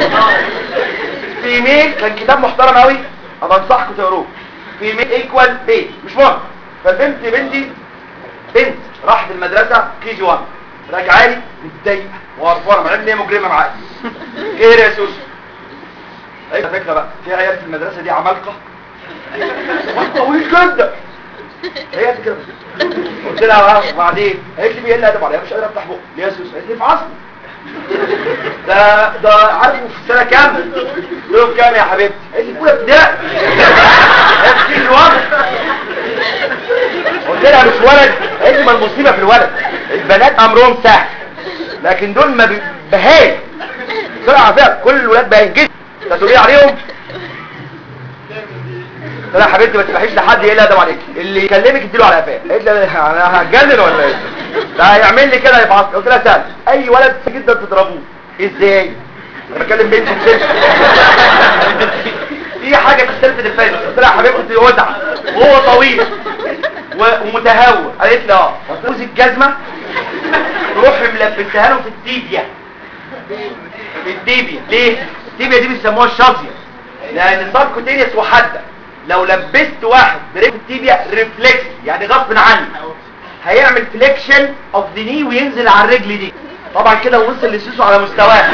في ميل كان كتاب محترم قوي ابقى انصحكم تقروه في ميل ايكوال بي مش مهم فالبنت بنتي بنت راحت المدرسة كي جي 1 راجعه لي متضايقه وقرفانه مع ان هي مجرمه معايا خير يا سوسو ايه فكره بقى في عيال في المدرسه دي عمالقه واد طويل جدا هي قد كده قلت لها بقى وبعدين قالت لي مين اللي ادب عليها مش قادره افتح بقي ليه يا سوسو قالت لي في عصر ده ده عارفه في سنه كام قلت له في كام يا حبيبتي قالت لي في اولى ابتدائي هي في كي جي 1 قلت لها مش ولد قالت لي ما المصيبه في الولد البنات امرهم سهل لكن دول ما بي- بهايم طلع فيها كل الولاد باين جدا تسولي عليهم قلت لها يا حبيبتي ما تفتحيش لحد ايه اللي ادب عليك اللي يكلمك اديله على قفاه قالت لي انا هتجنن ولا ايه ده هيعمل لي كده يبقى قلت لها سهل اي ولد جدا تضربوه ازاي انا بكلم بنت وست في حاجه في السلف ديفنس قلت لها يا حبيبتي وزع وهو طويل و- ومتهور قالت لي اه فوز الجزمه روح ملبسها له في التيبيا في التيبيا ليه التيبيا دي بيسموها الشاطيه لان الساركوتينيوس وحده لو لبست واحد بريف التيبيا ريفلكس يعني غصب عني هيعمل فليكشن اوف ذا ني وينزل على الرجل دي طبعا كده وصل لسيسو على مستواه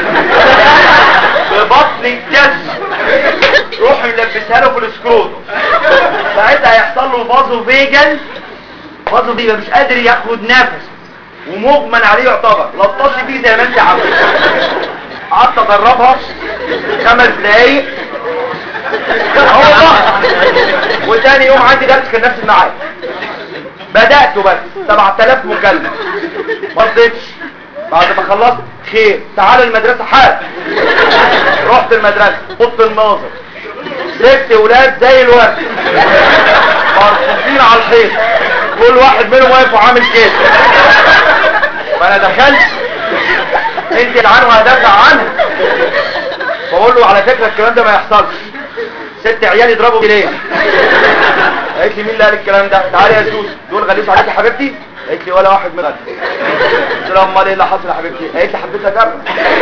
ببطن الجزمه روح ملبسها له في السكروتو ساعتها هيحصل له فازو فيجن فازو فيجن مش قادر ياخد نفس ومغمن عليه يعتبر لطشي فيه زي ما انت عاوز قعدت ادربها خمس دقايق هو بقى وتاني يوم عندي درس كان نفس الميعاد بدأته بس 7000 مكالمة ما رضيتش بعد ما خلصت خير تعال المدرسة حال رحت المدرسة خدت الناظر ست ولاد زي الورد مرصوصين على الحيط كل واحد منهم واقف وعامل كده فانا دخلت انت العن وهدافع عنها بقول له على فكرة الكلام ده ما يحصلش ست عيال يضربوا ليه قالت لي مين اللي قال الكلام ده تعالي يا سوس دول غليش عليك يا حبيبتي قالت لي ولا واحد من قلبي قلت لها امال ايه اللي حصل يا حبيبتي قالت لي حبيت اجرب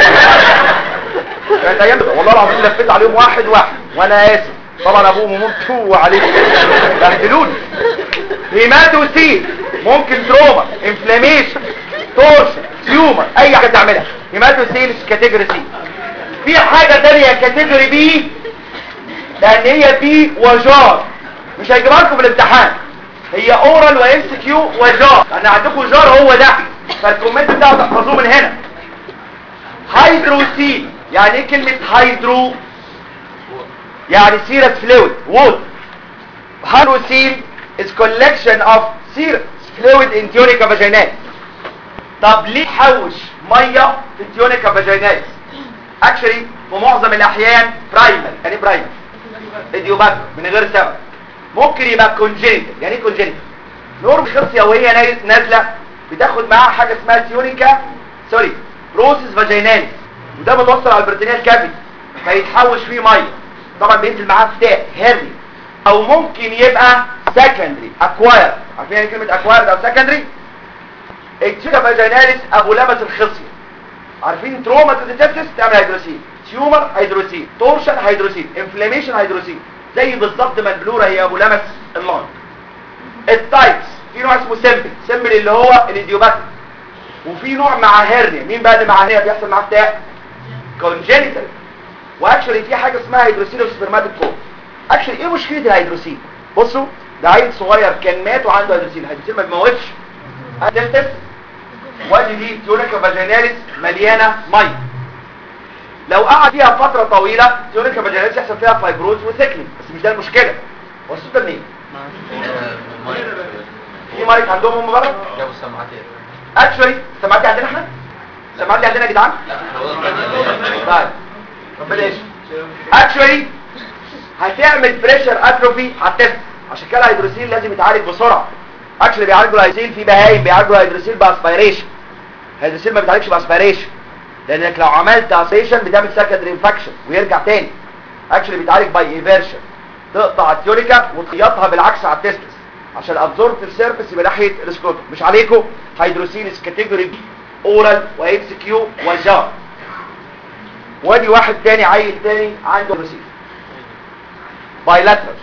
كانت ايام والله العظيم لفيت عليهم واحد واحد وانا اسف طبعا ابوهم وامهم تو عليك بهدلوني هيماتوسيل ممكن تروما انفلاميشن تورشن تيومر اي حاجه تعملها هيماتوسيل كاتيجوري سي في حاجه تانية كاتيجوري بي لان هي بي وجار مش هيجيبها لكم في الامتحان هي اورال وام سي كيو وجار انا عندكم جار هو ده فالكومنت بتاعه تحفظوه من هنا هيدروسيل يعني ايه كلمه هيدرو يعني سيرس فلويد وود هيدروسيل is collection of serous fluid in tunica vaginalis طب ليه حوش ميه في التيونيكا فاجيناليس اكشلي في معظم الاحيان برايمر يعني برايمر اديوباك من غير سبب ممكن يبقى كونجينيتال يعني ايه كونجينيتال نورم خصيه وهي ناز- نازله بتاخد معاها حاجه اسمها تيونيكا سوري بروسيس فاجيناليس وده بتوصل على البرتينيال كافيتي فيتحوش فيه ميه طبعا بينزل معاه فتاء هري او ممكن يبقى سكندري اكواير عارفين يعني كلمه اكواير او سكندري التيونا فاجيناليس ابو لبس الخصيه عارفين تروما تيتاتس تعمل هيدروسين تيومر هيدروسين تورشن هيدروسين انفلاميشن هيدروسين زي بالظبط ما البلوره هي ابو لمس اللون التايبس في نوع اسمه سيمبل سيمبل اللي هو الايديوباثيك وفي نوع مع هيرنيا مين بقى اللي مع هيرنيا بيحصل معاه بتاع كونجينيتال واكشولي في حاجه اسمها هيدروسين وسبرماتيك كور اكشولي ايه مشكله الهيدروسين بصوا ده عيل صغير كان مات وعنده هيدروسين الهيدروسين ما بيموتش هتفتس وادي دي تيونيكا فاجيناليس مليانه ميه لو قعد فيها فتره طويله تيونيكا فاجيناليس يحصل فيها فايبروز وثيكنينج بس مش ده المشكله هو الصوت ده منين في مايك عندهم هم بره جابوا السماعات ايه؟ اكشولي السماعات دي عندنا احنا السماعات دي عندنا يا جدعان طيب ربنا يشفي اكشولي هتعمل بريشر اتروفي على التست عشان كده الهيدروسيل لازم يتعالج بسرعه اكشولي بيعالجوا الهيدروسيل في بهايم بيعالجوا الهيدروسيل باسبيريشن الهيدروسيل ما بيتعالجش باسبيريشن لانك لو عملت اسبيريشن بتعمل سكندري انفكشن ويرجع تاني اكشولي بيتعالج باي ايفيرشن تقطع التيونيكا وتخيطها بالعكس على التستس عشان الابزوربتيف سيرفيس يبقى ناحيه السكروتوم مش عليكم هيدروسيل كاتيجوري بي اورال وام سي كيو وجار وادي واحد تاني عيل تاني عنده هيدروسيل بايلاترال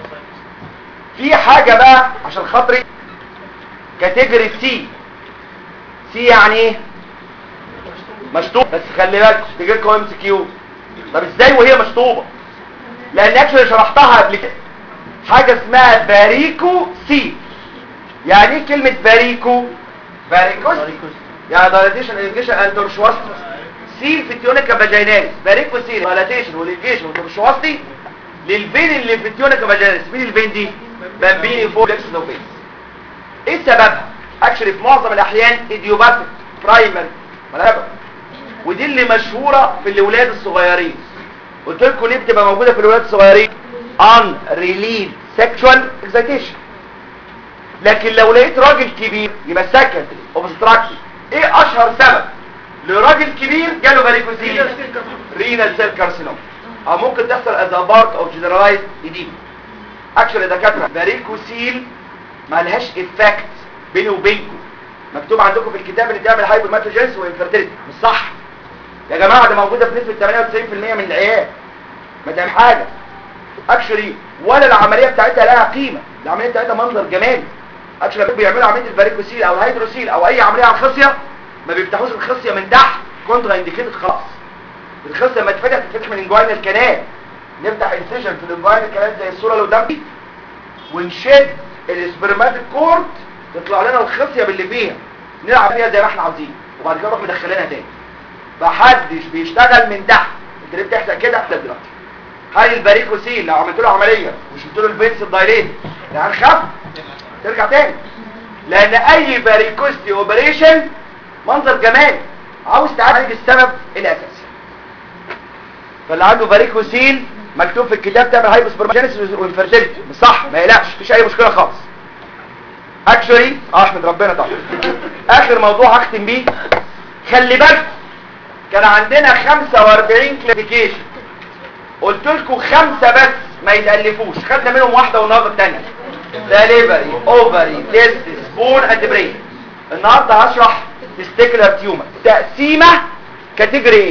في حاجة بقى عشان خاطري كاتيجوري سي سي يعني ايه مشطوب بس خلي بالك تيجي لكم ام سي كيو طب ازاي وهي مشطوبه لان اكشلي شرحتها قبل كده حاجه اسمها باريكو سي يعني ايه كلمه باريكو باريكوس يعني دايلاتيشن انجيشن اند تورشواستي سي في التيونيكا فاجيناليس باريكو سي دايلاتيشن والانجيشن والتورشواستي للفين اللي في التيونيكا فاجيناليس مين الفين دي بامبيني فولكس نوفيس ايه سببها اكشلي في معظم الاحيان ايديوباثيك برايمري ملابا ودي اللي مشهوره في الاولاد الصغيرين قلت لكم ليه بتبقى موجوده في الاولاد الصغيرين ان ريليز سيكشوال اكسايتيشن لكن لو لقيت راجل كبير يبقى سكندري اوبستراكتيف ايه اشهر سبب لراجل كبير جاله باريكوسيل رينال سيل كارسينوم او ممكن تحصل از بارت اوف جنرالايز ايديما اكشن يا دكاتره باريكوسيل مالهاش افكت بيني وبينكم مكتوب عندكم في الكتاب اللي تعمل هايبوماتوجينس وانفيرتيليتي مش صح يا جماعه ده موجوده بنسبه 98% من العيال ما تعمل حاجه اكشلي ولا العمليه بتاعتها لها قيمه العمليه بتاعتها منظر جمالي اكشلي لما بيعملوا عمليه الباريكوسيل او الهيدروسيل او اي عمليه على الخصيه ما بيفتحوش الخصيه من تحت كونترا انديكيتد خلاص الخصيه لما تفتح تتفتح من انجوين الكنال نفتح انسيجن في الانجوين الكنال زي الصوره اللي قدام دي ونشد السبرماتيك كورد تطلع لنا الخصيه باللي فيها نلعب فيها زي ما احنا عاوزين وبعد كده نروح مدخلينها تاني محدش بيشتغل من تحت انت ليه بتحصل كده ده دلوقتي هل الباريكوسيل لو عملت له عمليه وشلت له الفينس الدايليت ده هنخاف ترجع تاني لان اي باريكوستي اوبريشن منظر جمالي عاوز تعالج السبب الاساسي فاللي عنده باريكوسيل مكتوب في الكتاب تعمل هايبوسبرماجينيسيس وانفيرتيليتي صح ما يقلقش مفيش اي مشكله خالص اكشولي اه احمد ربنا طبعا اخر موضوع هختم بيه خلي بالك كان عندنا 45 كلاسيفيكيشن قلت لكم خمسة بس ما يتألفوش خدنا منهم واحدة والنهارده الثانيه دليفري اوفري تيستس بون اند برين النهارده هشرح تستيكولار تيومر تقسيمه كاتيجوري ايه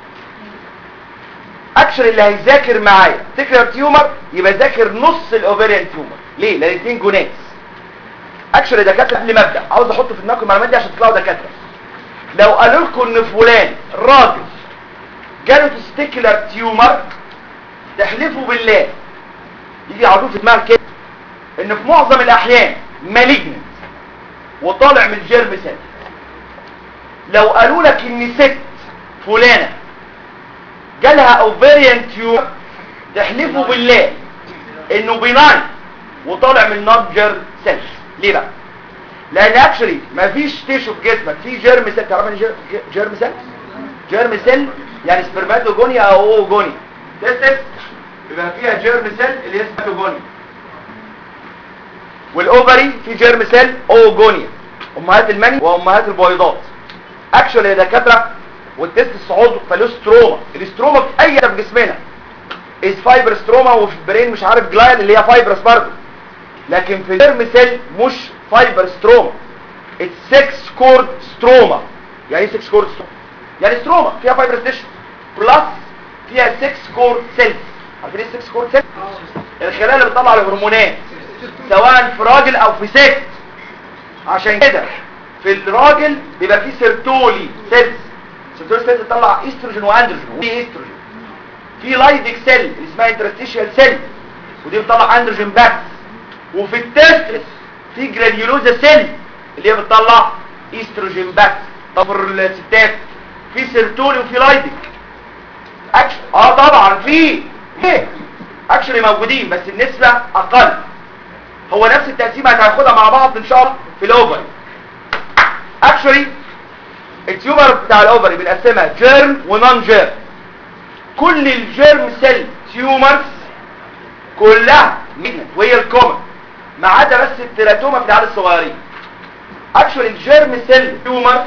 اكشن اللي هيذاكر معايا تستيكولار تيومر يبقى ذاكر نص الاوفريان تيومر ليه لان الاثنين جونات اكشن دكاتره قبل ما ابدا عاوز احط في دماغكم المعلومات دي عشان تطلعوا دكاتره لو قالوا لكم ان فلان راجل جاله تستيكولار تيومر تحلفوا بالله يجي يعرضوه في دماغك كده ان في معظم الاحيان مالجنت وطالع من جيرم سيل لو قالوا لك ان ست فلانه جالها اوفيريان تيومر تحلفوا بالله انه بيناين وطالع من نوت سيلز ليه بقى لان اكشلي مفيش تيشو في جسمك في جيرم سيل تعرف يعني جير- جيرم سيل جيرم سيل يعني سبرماتوجونيا او اوجونيا تستس يبقى فيها جيرم سيل اللي هي سبرماتوجونيا والاوفري في جيرم سيل اوجونيا امهات المني وامهات البويضات اكشولي يا دكاتره والتست الصعود فالوستروما الاستروما في اي حته في جسمنا از فايبر ستروما وفي البرين مش عارف جلايل اللي هي فايبرس برضه لكن في الجيرم سيل مش فايبر ستروما اتس 6 كورد ستروما يعني ايه 6 كورد ستروما يعني ستروما فيها فايبر تيشو بلس فيها 6 كورد سيلز عارفين ايه 6 كورد سيلز الخلايا اللي بتطلع الهرمونات سواء في راجل او في ست عشان كده في الراجل بيبقى فيه سيرتولي سيلز سيرتولي سيلز بتطلع استروجين واندروجين ودي استروجين في لايديك سيل اللي اسمها انترستيشيال سيل ودي بتطلع اندروجين بس وفي التستس في جرانيولوزا سيل اللي هي بتطلع استروجين بس طب في الستات في سيرتولي وفي لايديك اكشن اه طبعا في ايه اكشلي موجودين بس النسبة اقل هو نفس التقسيمه هتاخدها مع بعض ان شاء الله في الاوفري اكشلي التيومر بتاع الاوفري بنقسمها جيرم ونون جيرم كل الجيرم سيل تيومرز كلها ميجنت وهي الكومن ما عدا بس التيراتوما في العيال الصغيرين اكشوال الجيرم سيل تيومرز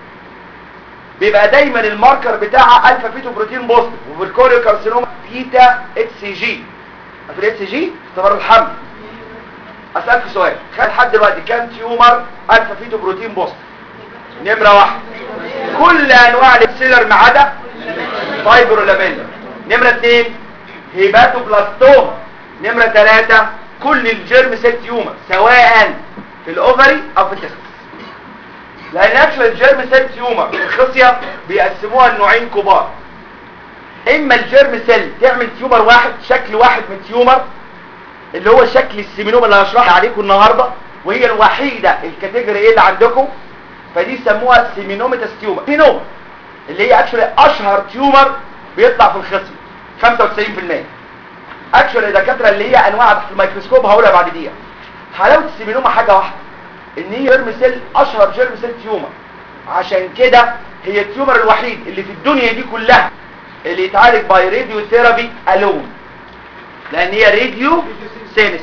بيبقى دايما الماركر بتاعها الفا فيتو بروتين بوزيتيف وفي الكوريو كارسينوما بيتا اتش سي جي في الاتش سي جي اختبار الحمل اسالك سؤال خد لحد دلوقتي كام تيومر الفا فيتو بروتين بوزيتيف نمره واحد كل انواع السيلر ما عدا فايبرو لاميلا نمره اثنين هيباتوبلاستوما نمره ثلاثة كل الجيرم سيل تيومر سواء في الاوفري او في التستس لان اكشوال الجيرم سيل تيومر الخصيه بيقسموها لنوعين كبار اما الجيرم سيل تعمل تيومر واحد شكل واحد من تيومر اللي هو شكل السيمينوما اللي هشرحها عليكم النهارده وهي الوحيده الكاتيجوري ايه اللي عندكم فدي سموها سيمينوميتاس تيومر سيمينوما اللي هي اكشوال اشهر تيومر بيطلع في الخصيه 95% اكشوال الدكاتره اللي هي انواع تحت الميكروسكوب هقولها بعد دقيقه حلاوه السيمينوما حاجه واحده ان هي جيرم سيل اشهر جيرم سيل تيومر عشان كده هي التيومر الوحيد اللي في الدنيا دي كلها اللي يتعالج باي راديو ثيرابي الون لان هي راديو سينس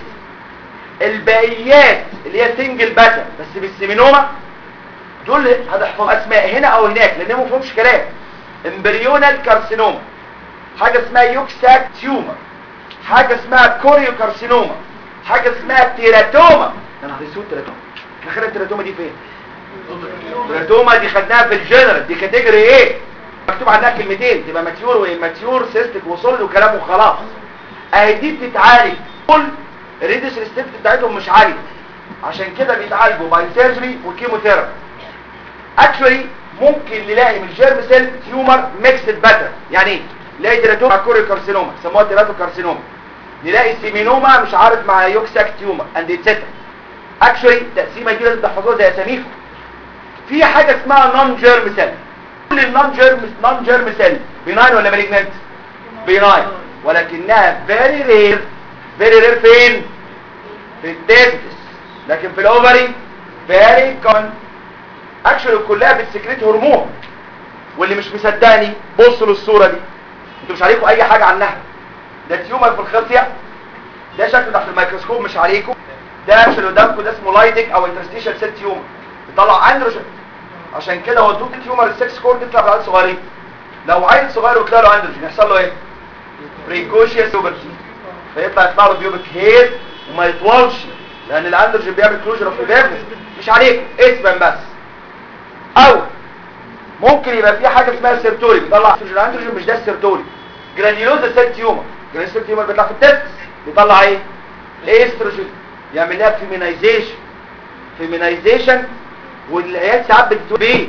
الباقيات اللي هي سنجل باتر بس بالسيمينوما دول هتحفظ اسماء هنا او هناك لان ما فيهمش كلام امبريونال كارسينوما حاجه اسمها يوكساك تيومر حاجه اسمها كوريو كارسينوما حاجه اسمها تيراتوما انا هرسوت تيراتوما احنا خدنا التيراتوما دي فين التيراتوما دي خدناها في الجنرال دي كاتيجوري ايه مكتوب عنها كلمتين تبقى ماتيور وماتيور سيستك وصولد وكلام وخلاص اهي دي بتتعالج كل الريدس ريستيفت بتاعتهم مش عاليه عشان كده بيتعالجوا باي سيرجري وكيموثيرابي اكشولي ممكن نلاقي من الجيرم سيل تيومر ميكسد باتر يعني ايه نلاقي تيراتوما مع كوريو كارسينوما سموها تيراتو كارسينوما نلاقي سيمينوما مش عارف مع يوكساك تيومر اند اتسترا اكشولي التقسيمه دي لازم تحفظوها زي اساميكم في حاجه اسمها نون جيرم سيل كل النون جيرم نون جيرم سيل بيناين ولا مالجنانت بيناين ولكنها فيري رير فيري رير فين في التستس لكن في الاوفري فيري كون اكشولي كلها بتسكريت هرمون واللي مش مصدقني بصوا للصوره دي انتوا مش عليكم اي حاجه عنها ده تيومر في الخصيه ده شكله تحت الميكروسكوب مش عليكم ده اللي قدامكم ده اسمه لايدك او انترستيشال سيل تيومر بيطلع اندروجين عشان كده هو دوك تيومر السكس كور بيطلع في العيال صغيرين لو عيل صغير وطلع له اندروجين يحصل له ايه بريكوشيوس اوبرتي فيطلع يطلع له بيوبك هير وما يطولش لان الاندروجين بيعمل كلوجر اوف مش عليكم اسما بس او ممكن يبقى في حاجه اسمها سيرتوري بيطلع استروجين اندروجين مش ده السيرتوري جرانيولوزا سيل تيومر جرانيولوزا سيل تيومر بيطلع في التستس بيطلع ايه الاستروجين يعمل لها فيمينايزيشن فيمينايزيشن والعيال ساعات بتتوب بيه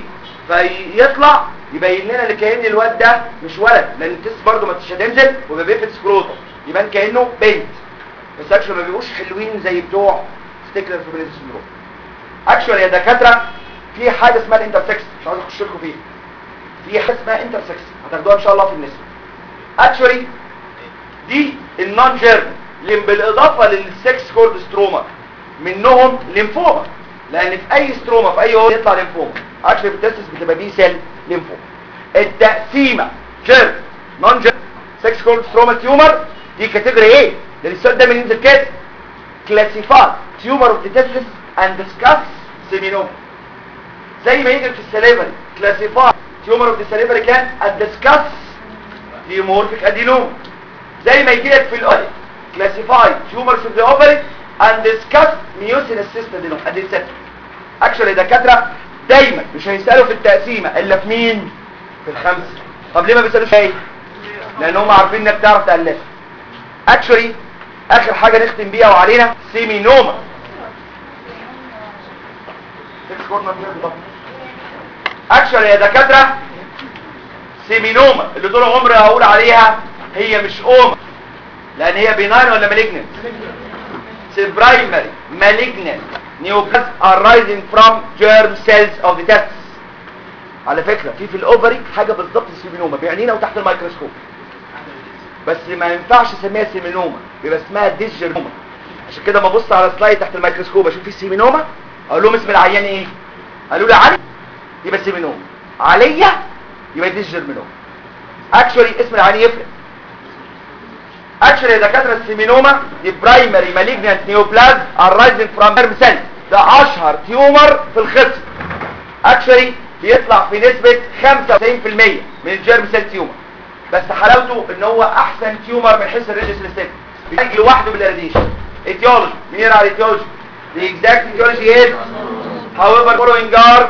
فيطلع يبين لنا ان كأن الواد ده مش ولد لان التست برضه ما مش هتنزل ويبقى بيفت سكروتم يبان كانه بنت بس اكشن ما بيبقوش حلوين زي بتوع ستيكلر فيبريز سندروم اكشن يا دكاتره في حاجه اسمها الانترسكس مش عاوز اخش لكم فيها في حاجه اسمها انترسكس هتاخدوها ان شاء الله في النسبه اكشولي دي النون جيرم بالاضافه للسكس كورد ستروما منهم ليمفوما لان في اي ستروما في اي هول يطلع ليمفوما اكشولي في التستس بتبقى بي سيل ليمفوما التقسيمه جيرم نون جيرم سكس كورد ستروما تيومر دي كاتيجوري ايه لان السؤال ده بينزل كده كلاسيفاي تيومر اوف ذا تستس اند ديسكاس سيمينوما زي ما يجي في السليفري كلاسيفاي تيومر اوف ذا سليفري كان اند ديسكاس ديمورفيك ادينوم زي ما يجي لك في الاولي كلاسيفاي تيومرز اوف ذا اوفري اند ديسكاس ميوسينس سيستم ادينوم ادي الست اكشولي الدكاتره دايما مش هيسالوا في التقسيمه الا في مين في الخمسه طب ليه ما بيسالوش ايه لان هم عارفين انك بتعرف تالف اكشولي اخر حاجه نختم بيها وعلينا سيمينوما اكشولي يا دكاتره سيمينوما اللي طول عمري هقول عليها هي مش اوما لان هي بيناين ولا مالجننت برايمري malignant neoplasm arising from germ cells of the testes على فكرة في في الاوفري حاجة بالظبط السيمينوما بيعنينا وتحت الميكروسكوب بس ما ينفعش اسميها سيمينوما بيبقى اسمها ديسجرنوما عشان كده ما ابص على سلايد تحت الميكروسكوب اشوف في سيمينوما اقول لهم اسم العيان ايه قالوا لي علي يبقى سيمينوما عليا يبقى ديسجرنوما اكشولي اسم العيان يفرق اكشلي يا دكاتره السيمينوما دي برايمري مالجنانت نيوبلازم ارايزنج فروم نيرف سيل ده اشهر تيومر في الخصم اكشلي بيطلع في نسبه 95% من الجيرم سيل تيومر بس حلاوته ان هو احسن تيومر من حيث الريديوس سيستم بيجي لوحده بالراديشن ايتيولوجي مين يقرا على ايتيولوجي the exact etiology is however following are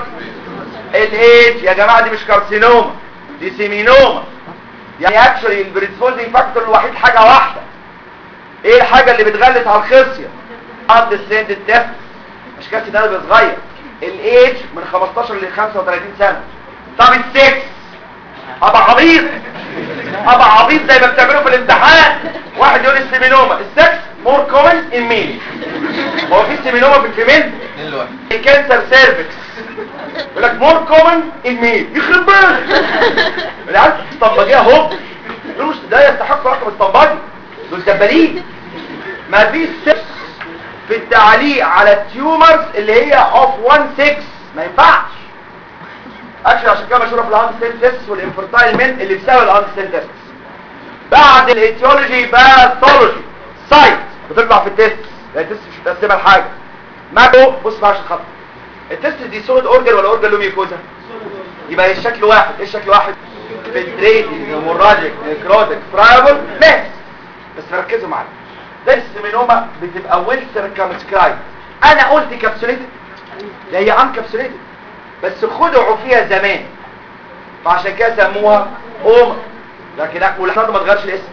الاتش يا جماعه دي مش كارسينوما دي سيمينوما يعني اكشولي البريدسبوزنج فاكتور الوحيد حاجه واحده ايه الحاجه اللي بتغلس على الخصيه اندسند التست مش كاسي ده بيبقى صغير الايدج من 15 ل 35 سنه طب السكس ابقى عبيط ابقى عبيط زي ما بتعملوا في الامتحان واحد يقول السيمينوما السكس مور كومن ان ميل هو في سيمينوما في الفيميل اتنين لواحد الكانسر سيرفكس يقول لك مور كومن ان ميل يخرب بالك العيال اسطمبجيه اهو دول مش ده يستحق رقم اسطمبجي دول دبالين ما فيش سكس في التعليق على التيومرز اللي هي اوف 1 6 ما ينفعش اكشن عشان كده مشهوره في الهاند تيست والانفرتايل من اللي بسبب الهاند تيست بعد الايتيولوجي باثولوجي سايت بتطلع في التيست يعني التيست مش متقسمه لحاجه ماكو بص بقى عشان خاطر التيست دي سوليد اورجن ولا اورجن لوميكوزا يبقى الشكل واحد ايه الشكل واحد فنتريتنج هيموراجيك نيكروتيك فرايبل ماس بس ركزوا معايا ده السيمينوما بتبقى ويل سيركمسكرايب انا قلت كابسوليتد ده هي ان كابسوليتد بس خدعوا فيها زمان فعشان كده سموها اوما لكن ولحد ما تغيرش الاسم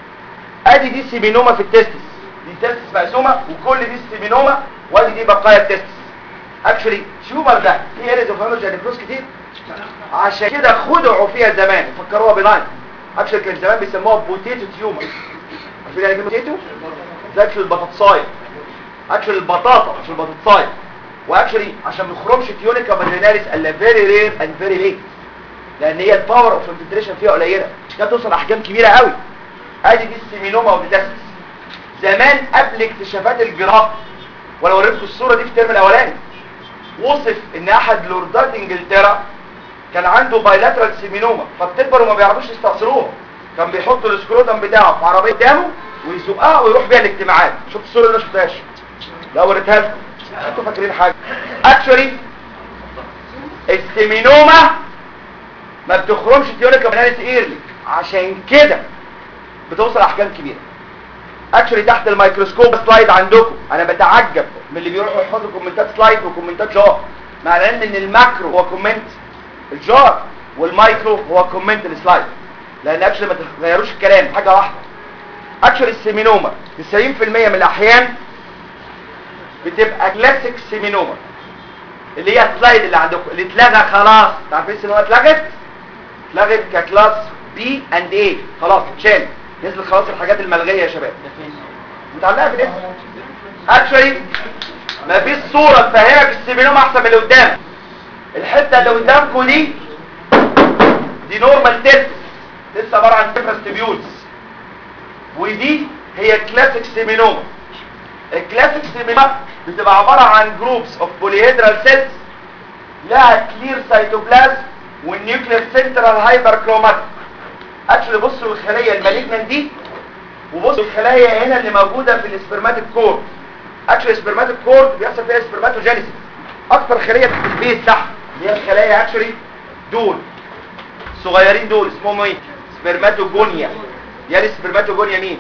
ادي دي سيمينوما في التستس دي تستس مقسومه وكل دي سيمينوما وادي دي بقايا التستس اكشولي تيومر ده في اريد اوف هيموجينيكروس كتير عشان كده خدعوا فيها زمان فكروها بناين اكشولي كان زمان بيسموها بوتيتو تيومر عارفين يعني ايه بوتيتو ده اكشولي البطاطسايه اكشولي البطاطا مش البطاطسايه واكشولي عشان ما يخرجش تيونيكا فاجيناليس الا فيري رير اند فيري ليت لان هي الباور اوف انفلتريشن فيها قليله مش كده توصل احجام كبيره قوي ادي دي السيمينوما وبتاسس زمان قبل اكتشافات الجراحه ولو وريتكم الصوره دي في الترم الاولاني وصف ان احد لوردات انجلترا كان عنده بايلاترال سيمينوما فبتكبر وما بيعرفوش يستأصلوها كان بيحط السكروتم بتاعه في عربيه قدامه ويزقها ويروح بيها الاجتماعات شفت الصوره اللي انا شفتهاش لا وريتها لكم انتوا فاكرين حاجه اكشولي السيمينوما ما بتخرمش تيونيكا بناليس ايرلي عشان كده بتوصل احجام كبيره اكشولي تحت الميكروسكوب سلايد عندكم انا بتعجب من اللي بيروحوا يحطوا كومنتات سلايد وكومنتات جار مع العلم ان الماكرو هو كومنت الجار والمايكرو هو كومنت السلايد لان اكشولي ما تغيروش الكلام حاجه واحده اكشولي السيمينوما 90% من الاحيان بتبقى كلاسيك سيمينوما اللي هي السلايد اللي عندكم اللي اتلغى خلاص عارفين ان هو اتلغت اتلغت ككلاس بي اند اي خلاص اتشال نزل خلاص الحاجات الملغيه يا شباب متعلقه بالاسم اكشولي ما فيش صوره تفهمك السيمينوما احسن من اللي قدامك الحته اللي قدامكم دي دي نورمال تيست لسه عباره عن سيفرس تبيولز ودي هي كلاسيك سيمينوما الكلاسيك سيمينوما بتبقى عبارة عن جروبس اوف بوليهيدرال سيلز لها كلير سيتوبلازم والنيوكلير سنترال هايبر كروماتيك اكشلي بصوا الخليه المالجنان دي وبصوا الخلايا هنا اللي موجوده في الاسبرماتيك كورد اكشلي الاسبرماتيك كورد بيحصل فيها سبرماتوجينيسيس اكتر خليه في البيت تحت اللي هي الخلايا اكشلي دول الصغيرين دول اسمهم ايه سبرماتوجونيا يعني السبرماتوجونيا مين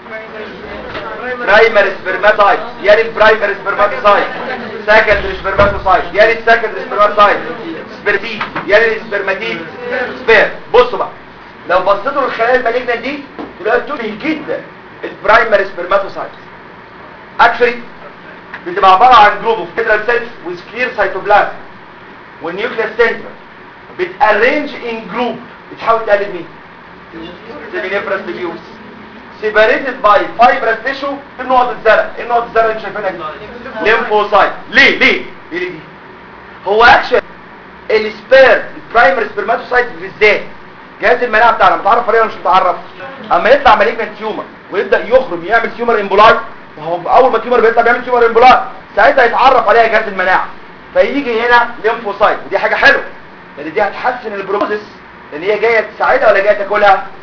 برايمر سبرماتوسايت يعني البرايمر سبرماتوسايت سكندري سبرماتوسايت يعني السكندري سبرماتوسايت سبرتيد يعني السبرماتيد سبير بصوا بقى لو بصيتوا للخلايا المالجنة دي تلاقوا تشبه جدا البرايمر سبرماتوسايت اكشلي بتبقى عباره عن جروب اوف فيدرال سيلز ويز كلير سيتوبلازم والنيوكليس سنتر بتارينج ان جروب بتحاول تقلد مين سيمينيفرس ديفيوز سيبريتد باي فايبرس تيشو في نقط الزرق ايه نقط الزرق اللي شايفينها دي ليمفوسايت ليه ليه ايه دي هو اكشن السبير البرايمري سبرماتوسايت بالذات جهاز المناعه بتاعنا متعرف عليه ولا مش متعرف اما يطلع مالجنت تيومر ويبدا يخرج يعمل تيومر امبولاي وهو اول ما التيومر بيطلع بيعمل تيومر امبولاي ساعتها يتعرف عليها جهاز المناعه فيجي هنا ليمفوسايت ودي حاجه حلوه لان دي هتحسن البروسيس لان هي جايه تساعدها ولا جايه تاكلها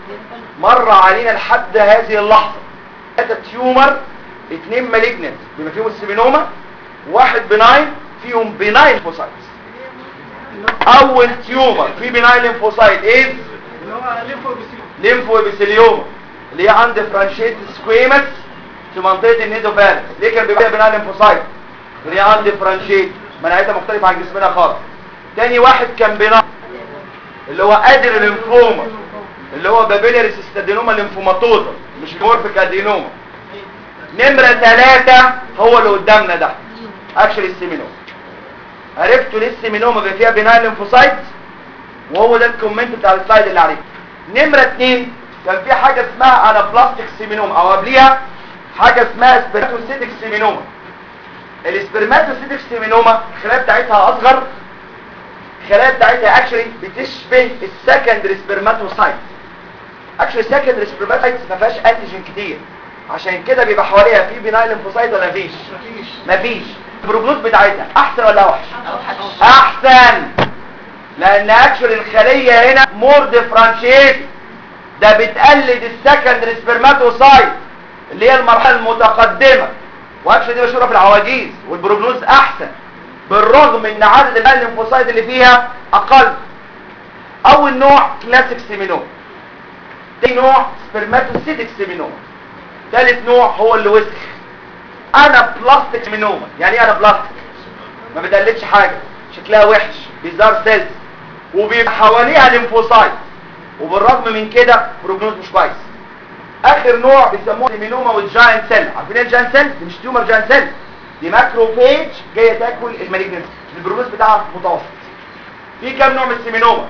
مر علينا لحد هذه اللحظة ثلاثة تيومر اثنين مالجنت بما فيهم السيمينوما واحد بناين فيهم بناين ليمفوسايتس اول تيومر في بناين ليمفوسايت ايه اللي هو ليمفو بيسيوم ليمفو ابيثيليوما اللي هي عند فرانشيت سكويمس في منطقة النيزوفارس ليه كان بيبقى بناين ليمفوسايت اللي هي عند فرانشيت مناعتها مختلفة عن جسمنا خالص تاني واحد كان بناين اللي هو ادر ليمفوما اللي هو بابيلاريس ستادينوما ليمفوماتوزا مش مورفيك ادينوما نمرة ثلاثة هو اللي قدامنا ده اكشلي السيمينوما عرفتوا ليه السيمينوما بيبقى فيها بناين ليمفوسايت وهو ده الكومنت بتاع السلايد اللي عليه نمرة اتنين كان في حاجة اسمها انابلاستيك سيمينوما او قبليها حاجة اسمها سبرماتوسيتك سيمينوما السبرماتوسيتك سيمينوما الخلايا بتاعتها اصغر الخلايا بتاعتها اكشلي بتشبه السكندري سبرماتوسايت اكشلي السكندري سبرماتوسايت ما فيهاش انتيجين كتير عشان كده بيبقى حواليها في بناين ليمفوسايت ولا مفيش مفيش مفيش البروجنوز بتاعتها احسن ولا وحش احسن لان اكشن الخلية هنا مور ديفرانشيت ده بتقلد السكندري سبرماتوسايت اللي هي المرحلة المتقدمة واكشن دي مشهورة في العواجيز والبروجنوز احسن بالرغم ان عدد الليمفوسايت اللي فيها اقل اول نوع كلاسيك سيمينوم تاني نوع سبرماتوسيتك سيمينوم ثالث نوع هو اللي وسخ انا بلاستيك سيمينوما يعني ايه انا بلاستيك ما بتقلدش حاجة شكلها وحش بيزار سيلز وبيبقى حواليها ليمفوسايت وبالرغم من كده بروجنوز مش كويس اخر نوع بيسموه سيمينوما والجاينت سيل عارفين ايه الجاينت سيل دي مش تيومر جاينت سيل دي ماكروفيج جايه تاكل المالجنس البروجنوز بتاعها متوسط في كام نوع من السيمينوما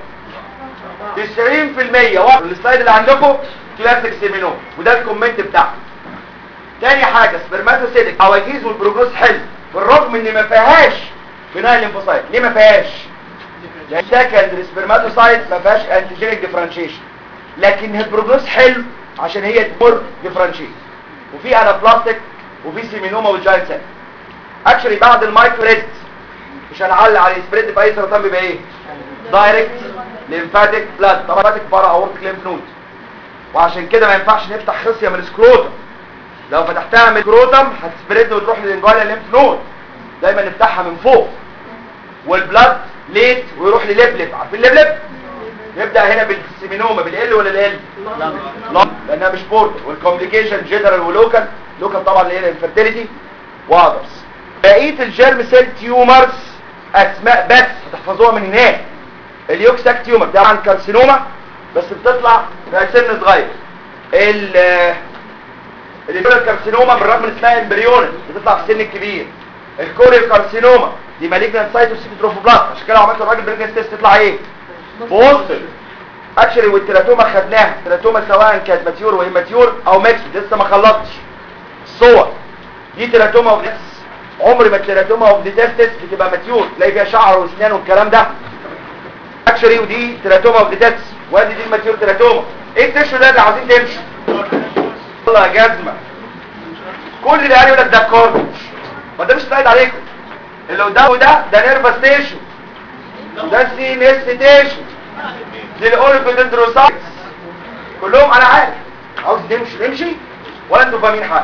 90% واحد السلايد اللي عندكم كلاسيك سيمينوما وده الكومنت بتاعه تاني حاجة سبرماتوسيتك عواجيز والبروجنوز حلو بالرغم ان ما فيهاش بناء الليمفوسايت ليه ما فيهاش لان سكندري سبرماتوسايت ما فيهاش انتيجينيك ديفرنشيشن لكن البروجنوز حلو عشان هي تمر ديفرنشيت وفي انابلاستيك وفي سيمينوما والجاينت سيل اكشلي بعد المايكرو ريست مش هنعلق على السبريد في اي سرطان بيبقى ايه دايركت ليمفاتيك بلاد طبعا ليمفاتيك بارا اورتيك ليمف نود وعشان كده ما ينفعش نفتح خصيه من السكروتم لو فتحتها من الكروتم هتسبريد وتروح للانجوالا الليمف نود دايما نفتحها من فوق والبلاد ليت ويروح للبلب عارفين اللبلب يبدا هنا بالسيمينوما بالال ولا الال لا لانها مش بورد والكومبليكيشن جنرال ولوكال لوكال طبعا اللي هي الانفيرتيليتي واذرز بقيه الجيرم سيل تيومرز اسماء بس هتحفظوها من هناك اليوكساك تيومر ده عن كارسينوما بس بتطلع في سن صغير ال الإبرة الكارسينوما بالرغم من اسمها امبريونال بتطلع في السن الكبير الكوريو كارسينوما دي مالجنان سايتوسيتروفوبلاست عشان كده لو عملت الراجل بريجنس تيست تطلع ايه بوستر اكشلي والتلاتوما خدناها التلاتوما سواء كانت ماتيور وهيماتيور او ميكس لسه ما خلصتش الصور دي تلاتوما اوف عمر ما التلاتوما اوف تيستس بتبقى ماتيور تلاقي فيها شعر واسنان والكلام ده اكشلي ودي تلاتوما اوف تيستس وادي دي الماتيور تلاتوما ايه التشو ده اللي عاوزين تمشوا والله يا جزمة كل اللي قال يقول لك ده كارتج ما ده مش سلايد عليكم اللي قدامه ده ده نيرفا ستيشن ده سي ان اس ستيشن دي الاوريكودندروسايتس كلهم انا عارف عاوز تمشي نمشي ولا انتوا فاهمين حاجه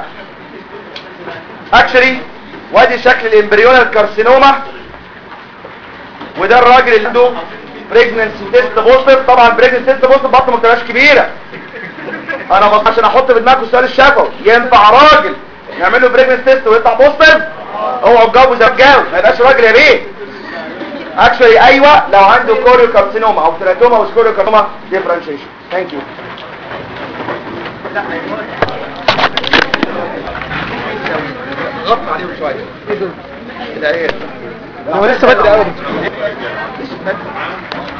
اكشلي وادي شكل الامبريونال كارسينوما وده الراجل اللي عنده بريجننسي تيست بوزيتيف طبعا بريجننسي تيست بوزيتيف بطنه ما بتبقاش كبيره انا بس عشان احط في دماغكم السؤال الشفوي ينفع راجل يعمل له بريجننس تيست ويطلع بوزيتيف اوعوا تجاوبوا زي ما تجاوب ما يبقاش راجل يا بيه اكشولي ايوه لو عنده كوريو كارسينوما او تراتوما وسكوريو كارسينوما ديفرنشيشن ثانك يو غطى عليهم شويه ايه ده ايه هو لسه بدري قوي